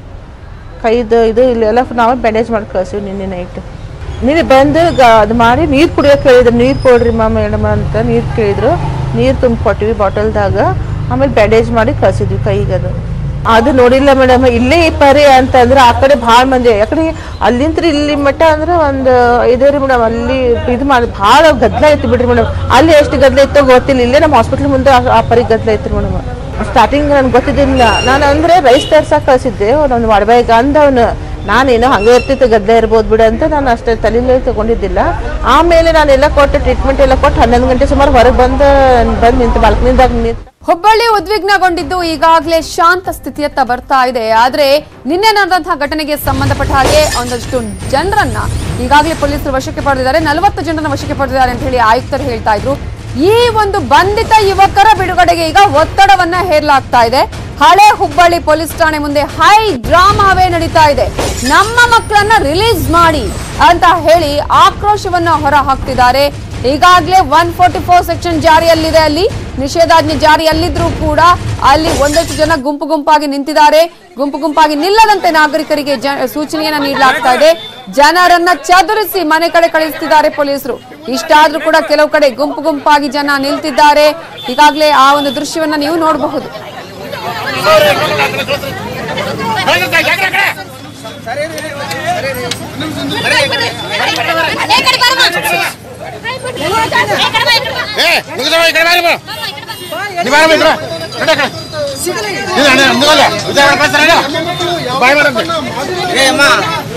Speaker 8: ಕೈದು ಇದು ಇಲ್ಲಿ ಎಲ್ಲ ನಾವೇ ಬ್ಯಾಂಡೇಜ್ ಮಾಡಿ ಕಳ್ಸೀವಿ ನಿನ್ನೆ ನೈಟ್ ನಿನ್ನೆ ಬಂದು ಗ- ಅದು ಮಾಡಿ ನೀರು ಕುಡಿಯೋಕೆ ಕೇಳಿದ್ರು ನೀರು ಕೊಡ್ರಿ ಮಾ ಮೇಡಮ್ ಅಂತ ನೀರು ಕೇಳಿದ್ರು ನೀರು ತುಂಬ ಕೊಟ್ಟಿವಿ ಬಾಟಲ್ದಾಗ ಆಮೇಲೆ ಬ್ಯಾಂಡೇಜ್ ಮಾಡಿ ಕಳ್ಸಿದ್ವಿ ಕೈಗೆ ಅದು ಅದು ನೋಡಿಲ್ಲ ಮೇಡಮ್ ಇಲ್ಲೇ ಈ ಪರಿ ಅಂತಂದ್ರೆ ಆ ಕಡೆ ಭಾಳ ಮಂದಿ ಯಾಕಡೆ ಅಲ್ಲಿಂತ್ರ ಇಲ್ಲಿ ಮಟ್ಟ ಅಂದ್ರೆ ಒಂದು ಇದೆ ರೀ ಮೇಡಮ್ ಅಲ್ಲಿ ಇದು ಮಾಡಿ ಭಾಳ ಗದ್ದಲ ಐತಿ ಬಿಡ್ರಿ ಮೇಡಮ್ ಅಲ್ಲಿ ಎಷ್ಟು ಗದ್ದಲ ಇತ್ತೋ ಗೊತ್ತಿಲ್ಲ ಇಲ್ಲೇ ನಮ್ಮ ಹಾಸ್ಪಿಟ್ಲ್ ಮುಂದೆ ಆ- ಆ ಪರಿ ಗದ್ದಲ ಐತ್ರಿ ಮೇಡಮ್ ಸ್ಟಾರ್ಟಿಂಗ್ ನನ್ಗೆ ಗೊತ್ತಿದ್ದಿಲ್ಲ ನಾನು ಅಂದ್ರೆ ರೈಸ್ ತರ್ಸಕ್ ಕಳ್ಸಿದ್ದೆ ಒಂದು ಮಾಡಬೇಕ ಅಂದವನು ನಾನೇನೋ ಹಂಗೆ ಇರ್ತಿತ್ತು ಗದ್ದೆ ಇರ್ಬೋದು ಬಿಡು ಅಂತ ನಾನು ಅಷ್ಟೇ ತಲೆಲೇ ತಗೊಂಡಿದ್ದಿಲ್ಲ ಆಮೇಲೆ ನಾನೆಲ್ಲ ಕೊಟ್ಟು ಟ್ರೀಟ್ಮೆಂಟ್ ಎಲ್ಲ ಕೊಟ್ಟು ಹನ್ನೊಂದು ಗಂಟೆ ಸುಮಾರು ಹೊರಗೆ ಬಂದು ಬಂದು ನಿಂತು ಬಾಲ್ಕನಿದಾಗ ನಿಂತು
Speaker 1: ಹುಬ್ಬಳ್ಳಿ ಉದ್ವಿಗ್ನಗೊಂಡಿದ್ದು ಈಗಾಗಲೇ ಶಾಂತ ಸ್ಥಿತಿಯತ್ತ ಬರ್ತಾ ಇದೆ ಆದ್ರೆ ನಿನ್ನೆ ನಡೆದಂತಹ ಘಟನೆಗೆ ಸಂಬಂಧಪಟ್ಟ ಹಾಗೆ ಒಂದಷ್ಟು ಜನರನ್ನ ಈಗಾಗಲೇ ಪೊಲೀಸರು ವಶಕ್ಕೆ ಪಡೆದಿದ್ದಾರೆ ನಲವತ್ತು ಜನರನ್ನ ವಶಕ್ಕೆ ಪಡೆದಿದ್ದಾರೆ ಅಂತ ಹೇಳಿ ಆಯುಕ್ತರು ಹೇಳ್ತಾ ಇದ್ರು ಈ ಒಂದು ಬಂಧಿತ ಯುವಕರ ಬಿಡುಗಡೆಗೆ ಈಗ ಒತ್ತಡವನ್ನ ಹೇರಲಾಗ್ತಾ ಇದೆ ಹಳೆ ಹುಬ್ಬಳ್ಳಿ ಪೊಲೀಸ್ ಠಾಣೆ ಮುಂದೆ ಹೈ ಡ್ರಾಮಾವೇ ನಡೀತಾ ಇದೆ ನಮ್ಮ ಮಕ್ಕಳನ್ನ ರಿಲೀಸ್ ಮಾಡಿ ಅಂತ ಹೇಳಿ ಆಕ್ರೋಶವನ್ನ ಹೊರ ಹಾಕ್ತಿದ್ದಾರೆ ಈಗಾಗಲೇ ಒನ್ ಫೋರ್ಟಿ ಫೋರ್ ಸೆಕ್ಷನ್ ಜಾರಿಯಲ್ಲಿದೆ ಅಲ್ಲಿ ನಿಷೇಧಾಜ್ಞೆ ಜಾರಿಯಲ್ಲಿದ್ರೂ ಕೂಡ ಅಲ್ಲಿ ಒಂದಷ್ಟು ಜನ ಗುಂಪು ಗುಂಪಾಗಿ ನಿಂತಿದ್ದಾರೆ ಗುಂಪು ಗುಂಪಾಗಿ ನಿಲ್ಲದಂತೆ ನಾಗರಿಕರಿಗೆ ಜ- ಸೂಚನೆಯನ್ನ ನೀಡಲಾಗ್ತಾ ಇದೆ ಜನರನ್ನ ಚದುರಿಸಿ ಮನೆ ಕಡೆ ಕಳಿಸ್ತಿದ್ದಾರೆ ಪೊಲೀಸರು ಇಷ್ಟಾದ್ರೂ ಕೂಡ ಕೆಲವು ಕಡೆ ಗುಂಪು ಗುಂಪಾಗಿ ಜನ ನಿಲ್ತಿದ್ದಾರೆ ಈಗಾಗಲೇ ಆ ಒಂದು ದೃಶ್ಯವನ್ನ ನೀವು ನೋಡಬಹುದು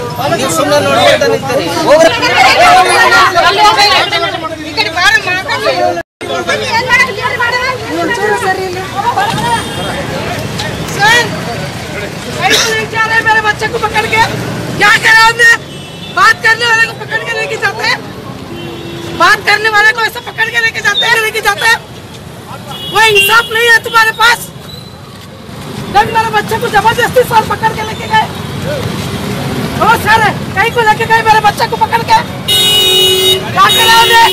Speaker 9: ಈ ಕಡೆ ಬಾರ ಮಾತಾಡಿ मेरे बच्चे को पकड़ के क्या करा हमने बात करने वाले को पकड़ के लेके जाते हैं बात करने वाले को ऐसा पकड़ के लेके जाते हैं लेके जाते हैं वो इंसाफ नहीं है तुम्हारे पास जब मेरे बच्चे को जबरदस्ती सर पकड़ के लेके गए ओ सर कहीं को लेके गए मेरे बच्चे को पकड़ के क्या करा हमने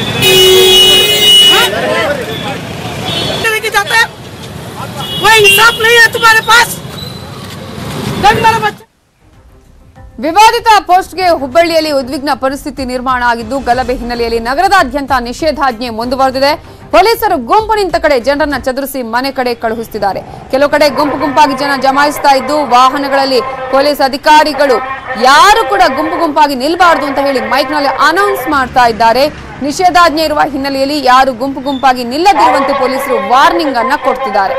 Speaker 9: हाँ? लेके जाते हैं वो इंसाफ नहीं है तुम्हारे पास जब मेरे बच्चे
Speaker 1: ವಿವಾದಿತ ಪೋಸ್ಟ್ಗೆ ಹುಬ್ಬಳ್ಳಿಯಲ್ಲಿ ಉದ್ವಿಗ್ನ ಪರಿಸ್ಥಿತಿ ನಿರ್ಮಾಣ ಆಗಿದ್ದು ಗಲಭೆ ಹಿನ್ನೆಲೆಯಲ್ಲಿ ನಗರದಾದ್ಯಂತ ನಿಷೇಧಾಜ್ಞೆ ಮುಂದುವರೆದಿದೆ ಪೊಲೀಸರು ಗುಂಪು ನಿಂತ ಕಡೆ ಜನರನ್ನ ಚದುರಿಸಿ ಮನೆ ಕಡೆ ಕಳುಹಿಸುತ್ತಿದ್ದಾರೆ ಕೆಲವು ಕಡೆ ಗುಂಪು ಗುಂಪಾಗಿ ಜನ ಜಮಾಯಿಸ್ತಾ ಇದ್ದು ವಾಹನಗಳಲ್ಲಿ ಪೊಲೀಸ್ ಅಧಿಕಾರಿಗಳು ಯಾರು ಕೂಡ ಗುಂಪು ಗುಂಪಾಗಿ ನಿಲ್ಬಾರ್ದು ಅಂತ ಹೇಳಿ ಮೈಕ್ನಲ್ಲಿ ಅನೌನ್ಸ್ ಮಾಡ್ತಾ ಇದ್ದಾರೆ ನಿಷೇಧಾಜ್ಞೆ ಇರುವ ಹಿನ್ನೆಲೆಯಲ್ಲಿ ಯಾರು ಗುಂಪು ಗುಂಪಾಗಿ ನಿಲ್ಲದಿರುವಂತೆ ಪೊಲೀಸರು ವಾರ್ನಿಂಗ್ ಅನ್ನ ಕೊಡ್ತಿದ್ದಾರೆ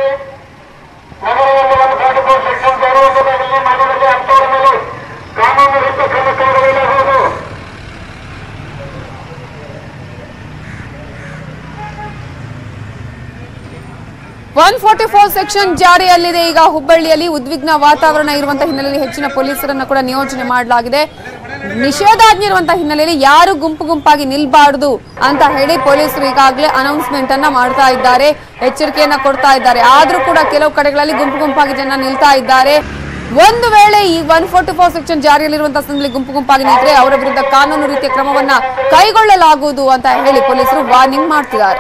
Speaker 1: ಒನ್ ಫೋರ್ಟಿ ಫೋರ್ ಸೆಕ್ಷನ್ ಜಾರಿಯಲ್ಲಿದೆ ಈಗ ಹುಬ್ಬಳ್ಳಿಯಲ್ಲಿ ಉದ್ವಿಗ್ನ ವಾತಾವರಣ ಇರುವಂತಹ ಹಿನ್ನೆಲೆಯಲ್ಲಿ ಹೆಚ್ಚಿನ ಪೊಲೀಸರನ್ನ ಕೂಡ ನಿಯೋಜನೆ ಮಾಡಲಾಗಿದೆ ನಿಷೇಧಾಜ್ಞೆ ಇರುವಂತಹ ಹಿನ್ನೆಲೆಯಲ್ಲಿ ಯಾರು ಗುಂಪು ಗುಂಪಾಗಿ ನಿಲ್ಬಾರ್ದು ಅಂತ ಹೇಳಿ ಪೊಲೀಸರು ಈಗಾಗಲೇ ಅನೌನ್ಸ್ಮೆಂಟ್ ಅನ್ನ ಮಾಡ್ತಾ ಇದ್ದಾರೆ ಎಚ್ಚರಿಕೆಯನ್ನ ಕೊಡ್ತಾ ಇದ್ದಾರೆ ಆದ್ರೂ ಕೂಡ ಕೆಲವು ಕಡೆಗಳಲ್ಲಿ ಗುಂಪು ಗುಂಪಾಗಿ ಜನ ನಿಲ್ತಾ ಇದ್ದಾರೆ ಒಂದು ವೇಳೆ ಈ ಒನ್ ಫೋರ್ಟಿ ಫೋರ್ ಸೆಕ್ಷನ್ ಜಾರಿಯಲ್ಲಿರುವಂತಹ ಸಂದರ್ಭದಲ್ಲಿ ಗುಂಪು ಗುಂಪಾಗಿ ನಿಂತರೆ ಅವರ ವಿರುದ್ಧ ಕಾನೂನು ರೀತಿಯ ಕ್ರಮವನ್ನ ಕೈಗೊಳ್ಳಲಾಗುವುದು ಅಂತ ಹೇಳಿ ಪೊಲೀಸರು ವಾರ್ನಿಂಗ್ ಮಾಡ್ತಿದ್ದಾರೆ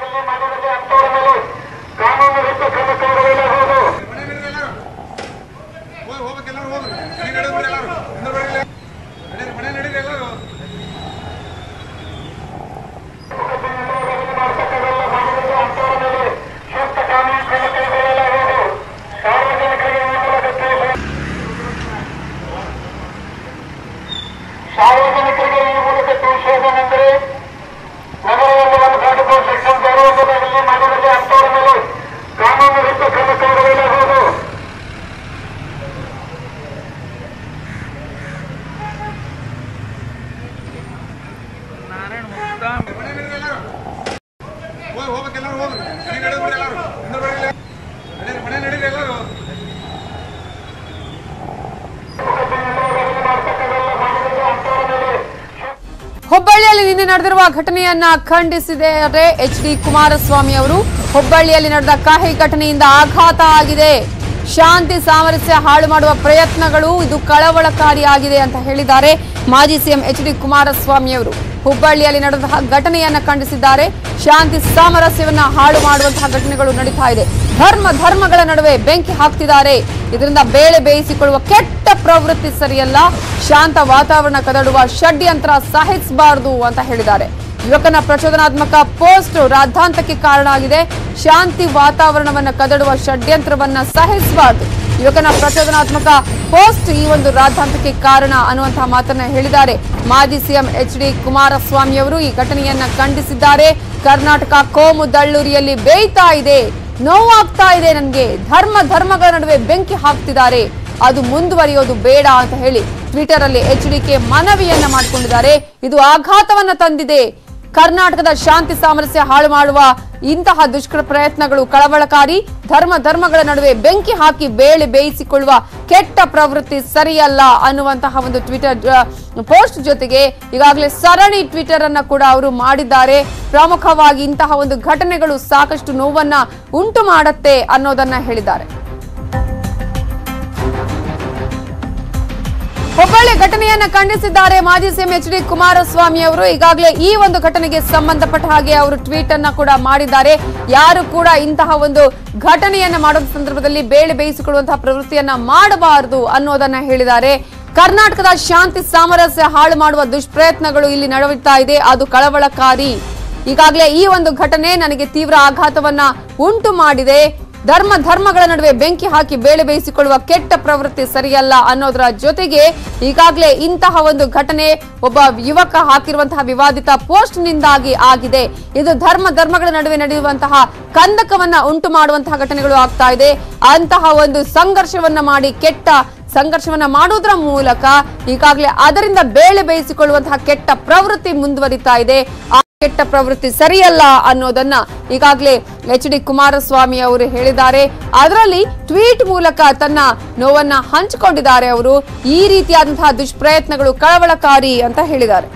Speaker 10: ಸಾರ್ವಜನಿಕರಿಗೆ ಈ ಮೂಲಕ ತಿಳಿಸುವುದೇನೆಂದರೆ ನಗರದಲ್ಲಿ ಒಂದು ಫಾರ್ಟಿ ಫೋರ್ ಸೆಕ್ಷನ್ ಜಾರಿಯಾದಲ್ಲಿ ಮಾಡಿದಲ್ಲಿ ಅಂತವರ ಮೇಲೆ ಕಾನೂನು ರೀತಿಯ ಕ್ರಮ ಕೈಗೊಳ್ಳಲಾಗುವುದು
Speaker 1: ಹುಬ್ಬಳ್ಳಿಯಲ್ಲಿ ನಿನ್ನೆ ನಡೆದಿರುವ ಘಟನೆಯನ್ನ ಖಂಡಿಸಿದ್ದಾರೆ ಎಚ್ ಡಿ ಕುಮಾರಸ್ವಾಮಿ ಅವರು ಹುಬ್ಬಳ್ಳಿಯಲ್ಲಿ ನಡೆದ ಕಾಹಿ ಘಟನೆಯಿಂದ ಆಘಾತ ಆಗಿದೆ ಶಾಂತಿ ಸಾಮರಸ್ಯ ಹಾಳು ಮಾಡುವ ಪ್ರಯತ್ನಗಳು ಇದು ಕಳವಳಕಾರಿಯಾಗಿದೆ ಅಂತ ಹೇಳಿದ್ದಾರೆ ಮಾಜಿ ಸಿಎಂ ಎಚ್ ಡಿ ಕುಮಾರಸ್ವಾಮಿ ಅವರು ಹುಬ್ಬಳ್ಳಿಯಲ್ಲಿ ನಡೆದಂತಹ ಘಟನೆಯನ್ನ ಖಂಡಿಸಿದ್ದಾರೆ ಶಾಂತಿ ಸಾಮರಸ್ಯವನ್ನ ಹಾಳು ಮಾಡುವಂತಹ ಘಟನೆಗಳು ನಡೀತಾ ಇದೆ ಧರ್ಮ ಧರ್ಮಗಳ ನಡುವೆ ಬೆಂಕಿ ಹಾಕ್ತಿದ್ದಾರೆ ಇದರಿಂದ ಬೇಳೆ ಬೇಯಿಸಿಕೊಳ್ಳುವ ಕೆಟ್ಟ ಪ್ರವೃತ್ತಿ ಸರಿಯಲ್ಲ ಶಾಂತ ವಾತಾವರಣ ಕದಡುವ ಷಡ್ಯಂತ್ರ ಸಹಿಸಬಾರದು ಅಂತ ಹೇಳಿದ್ದಾರೆ ಯುವಕನ ಪ್ರಚೋದನಾತ್ಮಕ ಪೋಸ್ಟ್ ರಾದ್ಧಾಂತಕ್ಕೆ ಕಾರಣ ಆಗಿದೆ ಶಾಂತಿ ವಾತಾವರಣವನ್ನ ಕದಡುವ ಷಡ್ಯಂತ್ರವನ್ನ ಸಹಿಸಬಾರದು ಯುವಕನ ಪ್ರಚೋದನಾತ್ಮಕ ಪೋಸ್ಟ್ ಈ ಒಂದು ರಾದ್ಧಾಂತಕ್ಕೆ ಕಾರಣ ಅನ್ನುವಂತಹ ಮಾತನ್ನ ಹೇಳಿದ್ದಾರೆ ಮಾಜಿ ಸಿಎಂ ಎಚ್ ಡಿ ಕುಮಾರಸ್ವಾಮಿ ಅವರು ಈ ಘಟನೆಯನ್ನ ಖಂಡಿಸಿದ್ದಾರೆ ಕರ್ನಾಟಕ ಕೋಮು ದಳ್ಳೂರಿಯಲ್ಲಿ ಬೇಯ್ತಾ ಇದೆ ನೋವಾಗ್ತಾ ಇದೆ ನನಗೆ ಧರ್ಮ ಧರ್ಮಗಳ ನಡುವೆ ಬೆಂಕಿ ಹಾಕ್ತಿದ್ದಾರೆ ಅದು ಮುಂದುವರಿಯೋದು ಬೇಡ ಅಂತ ಹೇಳಿ ಟ್ವಿಟರ್ ಅಲ್ಲಿ ಎಚ್ ಡಿಕೆ ಮನವಿಯನ್ನ ಮಾಡಿಕೊಂಡಿದ್ದಾರೆ ಇದು ಆಘಾತವನ್ನ ತಂದಿದೆ ಕರ್ನಾಟಕದ ಶಾಂತಿ ಸಾಮರಸ್ಯ ಹಾಳು ಮಾಡುವ ಇಂತಹ ದುಷ್ಕರ ಪ್ರಯತ್ನಗಳು ಕಳವಳಕಾರಿ ಧರ್ಮ ಧರ್ಮಗಳ ನಡುವೆ ಬೆಂಕಿ ಹಾಕಿ ಬೇಳೆ ಬೇಯಿಸಿಕೊಳ್ಳುವ ಕೆಟ್ಟ ಪ್ರವೃತ್ತಿ ಸರಿಯಲ್ಲ ಅನ್ನುವಂತಹ ಒಂದು ಟ್ವಿಟರ್ ಪೋಸ್ಟ್ ಜೊತೆಗೆ ಈಗಾಗಲೇ ಸರಣಿ ಟ್ವಿಟರ್ ಅನ್ನ ಕೂಡ ಅವರು ಮಾಡಿದ್ದಾರೆ ಪ್ರಮುಖವಾಗಿ ಇಂತಹ ಒಂದು ಘಟನೆಗಳು ಸಾಕಷ್ಟು ನೋವನ್ನ ಉಂಟು ಮಾಡುತ್ತೆ ಅನ್ನೋದನ್ನ ಹೇಳಿದ್ದಾರೆ ಹುಬ್ಬಳ್ಳಿ ಘಟನೆಯನ್ನ ಖಂಡಿಸಿದ್ದಾರೆ ಮಾಜಿ ಸಿಎಂ ಎಚ್ ಡಿ ಕುಮಾರಸ್ವಾಮಿ ಅವರು ಈಗಾಗಲೇ ಈ ಒಂದು ಘಟನೆಗೆ ಸಂಬಂಧಪಟ್ಟ ಹಾಗೆ ಅವರು ಟ್ವೀಟ್ ಅನ್ನ ಕೂಡ ಮಾಡಿದ್ದಾರೆ ಯಾರು ಕೂಡ ಇಂತಹ ಒಂದು ಘಟನೆಯನ್ನ ಮಾಡೋ ಸಂದರ್ಭದಲ್ಲಿ ಬೇಳೆ ಬೇಯಿಸಿಕೊಳ್ಳುವಂತಹ ಪ್ರವೃತ್ತಿಯನ್ನ ಮಾಡಬಾರದು ಅನ್ನೋದನ್ನ ಹೇಳಿದ್ದಾರೆ ಕರ್ನಾಟಕದ ಶಾಂತಿ ಸಾಮರಸ್ಯ ಹಾಳು ಮಾಡುವ ದುಷ್ಪ್ರಯತ್ನಗಳು ಇಲ್ಲಿ ನಡೆಯುತ್ತಾ ಇದೆ ಅದು ಕಳವಳಕಾರಿ ಈಗಾಗಲೇ ಈ ಒಂದು ಘಟನೆ ನನಗೆ ತೀವ್ರ ಆಘಾತವನ್ನ ಉಂಟು ಮಾಡಿದೆ ಧರ್ಮ ಧರ್ಮಗಳ ನಡುವೆ ಬೆಂಕಿ ಹಾಕಿ ಬೇಳೆ ಬೇಯಿಸಿಕೊಳ್ಳುವ ಕೆಟ್ಟ ಪ್ರವೃತ್ತಿ ಸರಿಯಲ್ಲ ಅನ್ನೋದರ ಜೊತೆಗೆ ಈಗಾಗಲೇ ಇಂತಹ ಒಂದು ಘಟನೆ ಒಬ್ಬ ಯುವಕ ಹಾಕಿರುವಂತಹ ವಿವಾದಿತ ಪೋಸ್ಟ್ ನಿಂದಾಗಿ ಆಗಿದೆ ಇದು ಧರ್ಮ ಧರ್ಮಗಳ ನಡುವೆ ನಡೆಯುವಂತಹ ಕಂದಕವನ್ನ ಉಂಟು ಮಾಡುವಂತಹ ಘಟನೆಗಳು ಆಗ್ತಾ ಇದೆ ಅಂತಹ ಒಂದು ಸಂಘರ್ಷವನ್ನ ಮಾಡಿ ಕೆಟ್ಟ ಸಂಘರ್ಷವನ್ನ ಮಾಡುವುದರ ಮೂಲಕ ಈಗಾಗಲೇ ಅದರಿಂದ ಬೇಳೆ ಬೇಯಿಸಿಕೊಳ್ಳುವಂತಹ ಕೆಟ್ಟ ಪ್ರವೃತ್ತಿ ಮುಂದುವರಿತಾ ಇದೆ ಕೆಟ್ಟ ಪ್ರವೃತ್ತಿ ಸರಿಯಲ್ಲ ಅನ್ನೋದನ್ನ ಈಗಾಗಲೇ ಎಚ್ ಡಿ ಕುಮಾರಸ್ವಾಮಿ ಅವರು ಹೇಳಿದ್ದಾರೆ ಅದರಲ್ಲಿ ಟ್ವೀಟ್ ಮೂಲಕ ತನ್ನ ನೋವನ್ನ ಹಂಚಿಕೊಂಡಿದ್ದಾರೆ ಅವರು ಈ ರೀತಿಯಾದಂತಹ ದುಷ್ಪ್ರಯತ್ನಗಳು ಕಳವಳಕಾರಿ ಅಂತ ಹೇಳಿದ್ದಾರೆ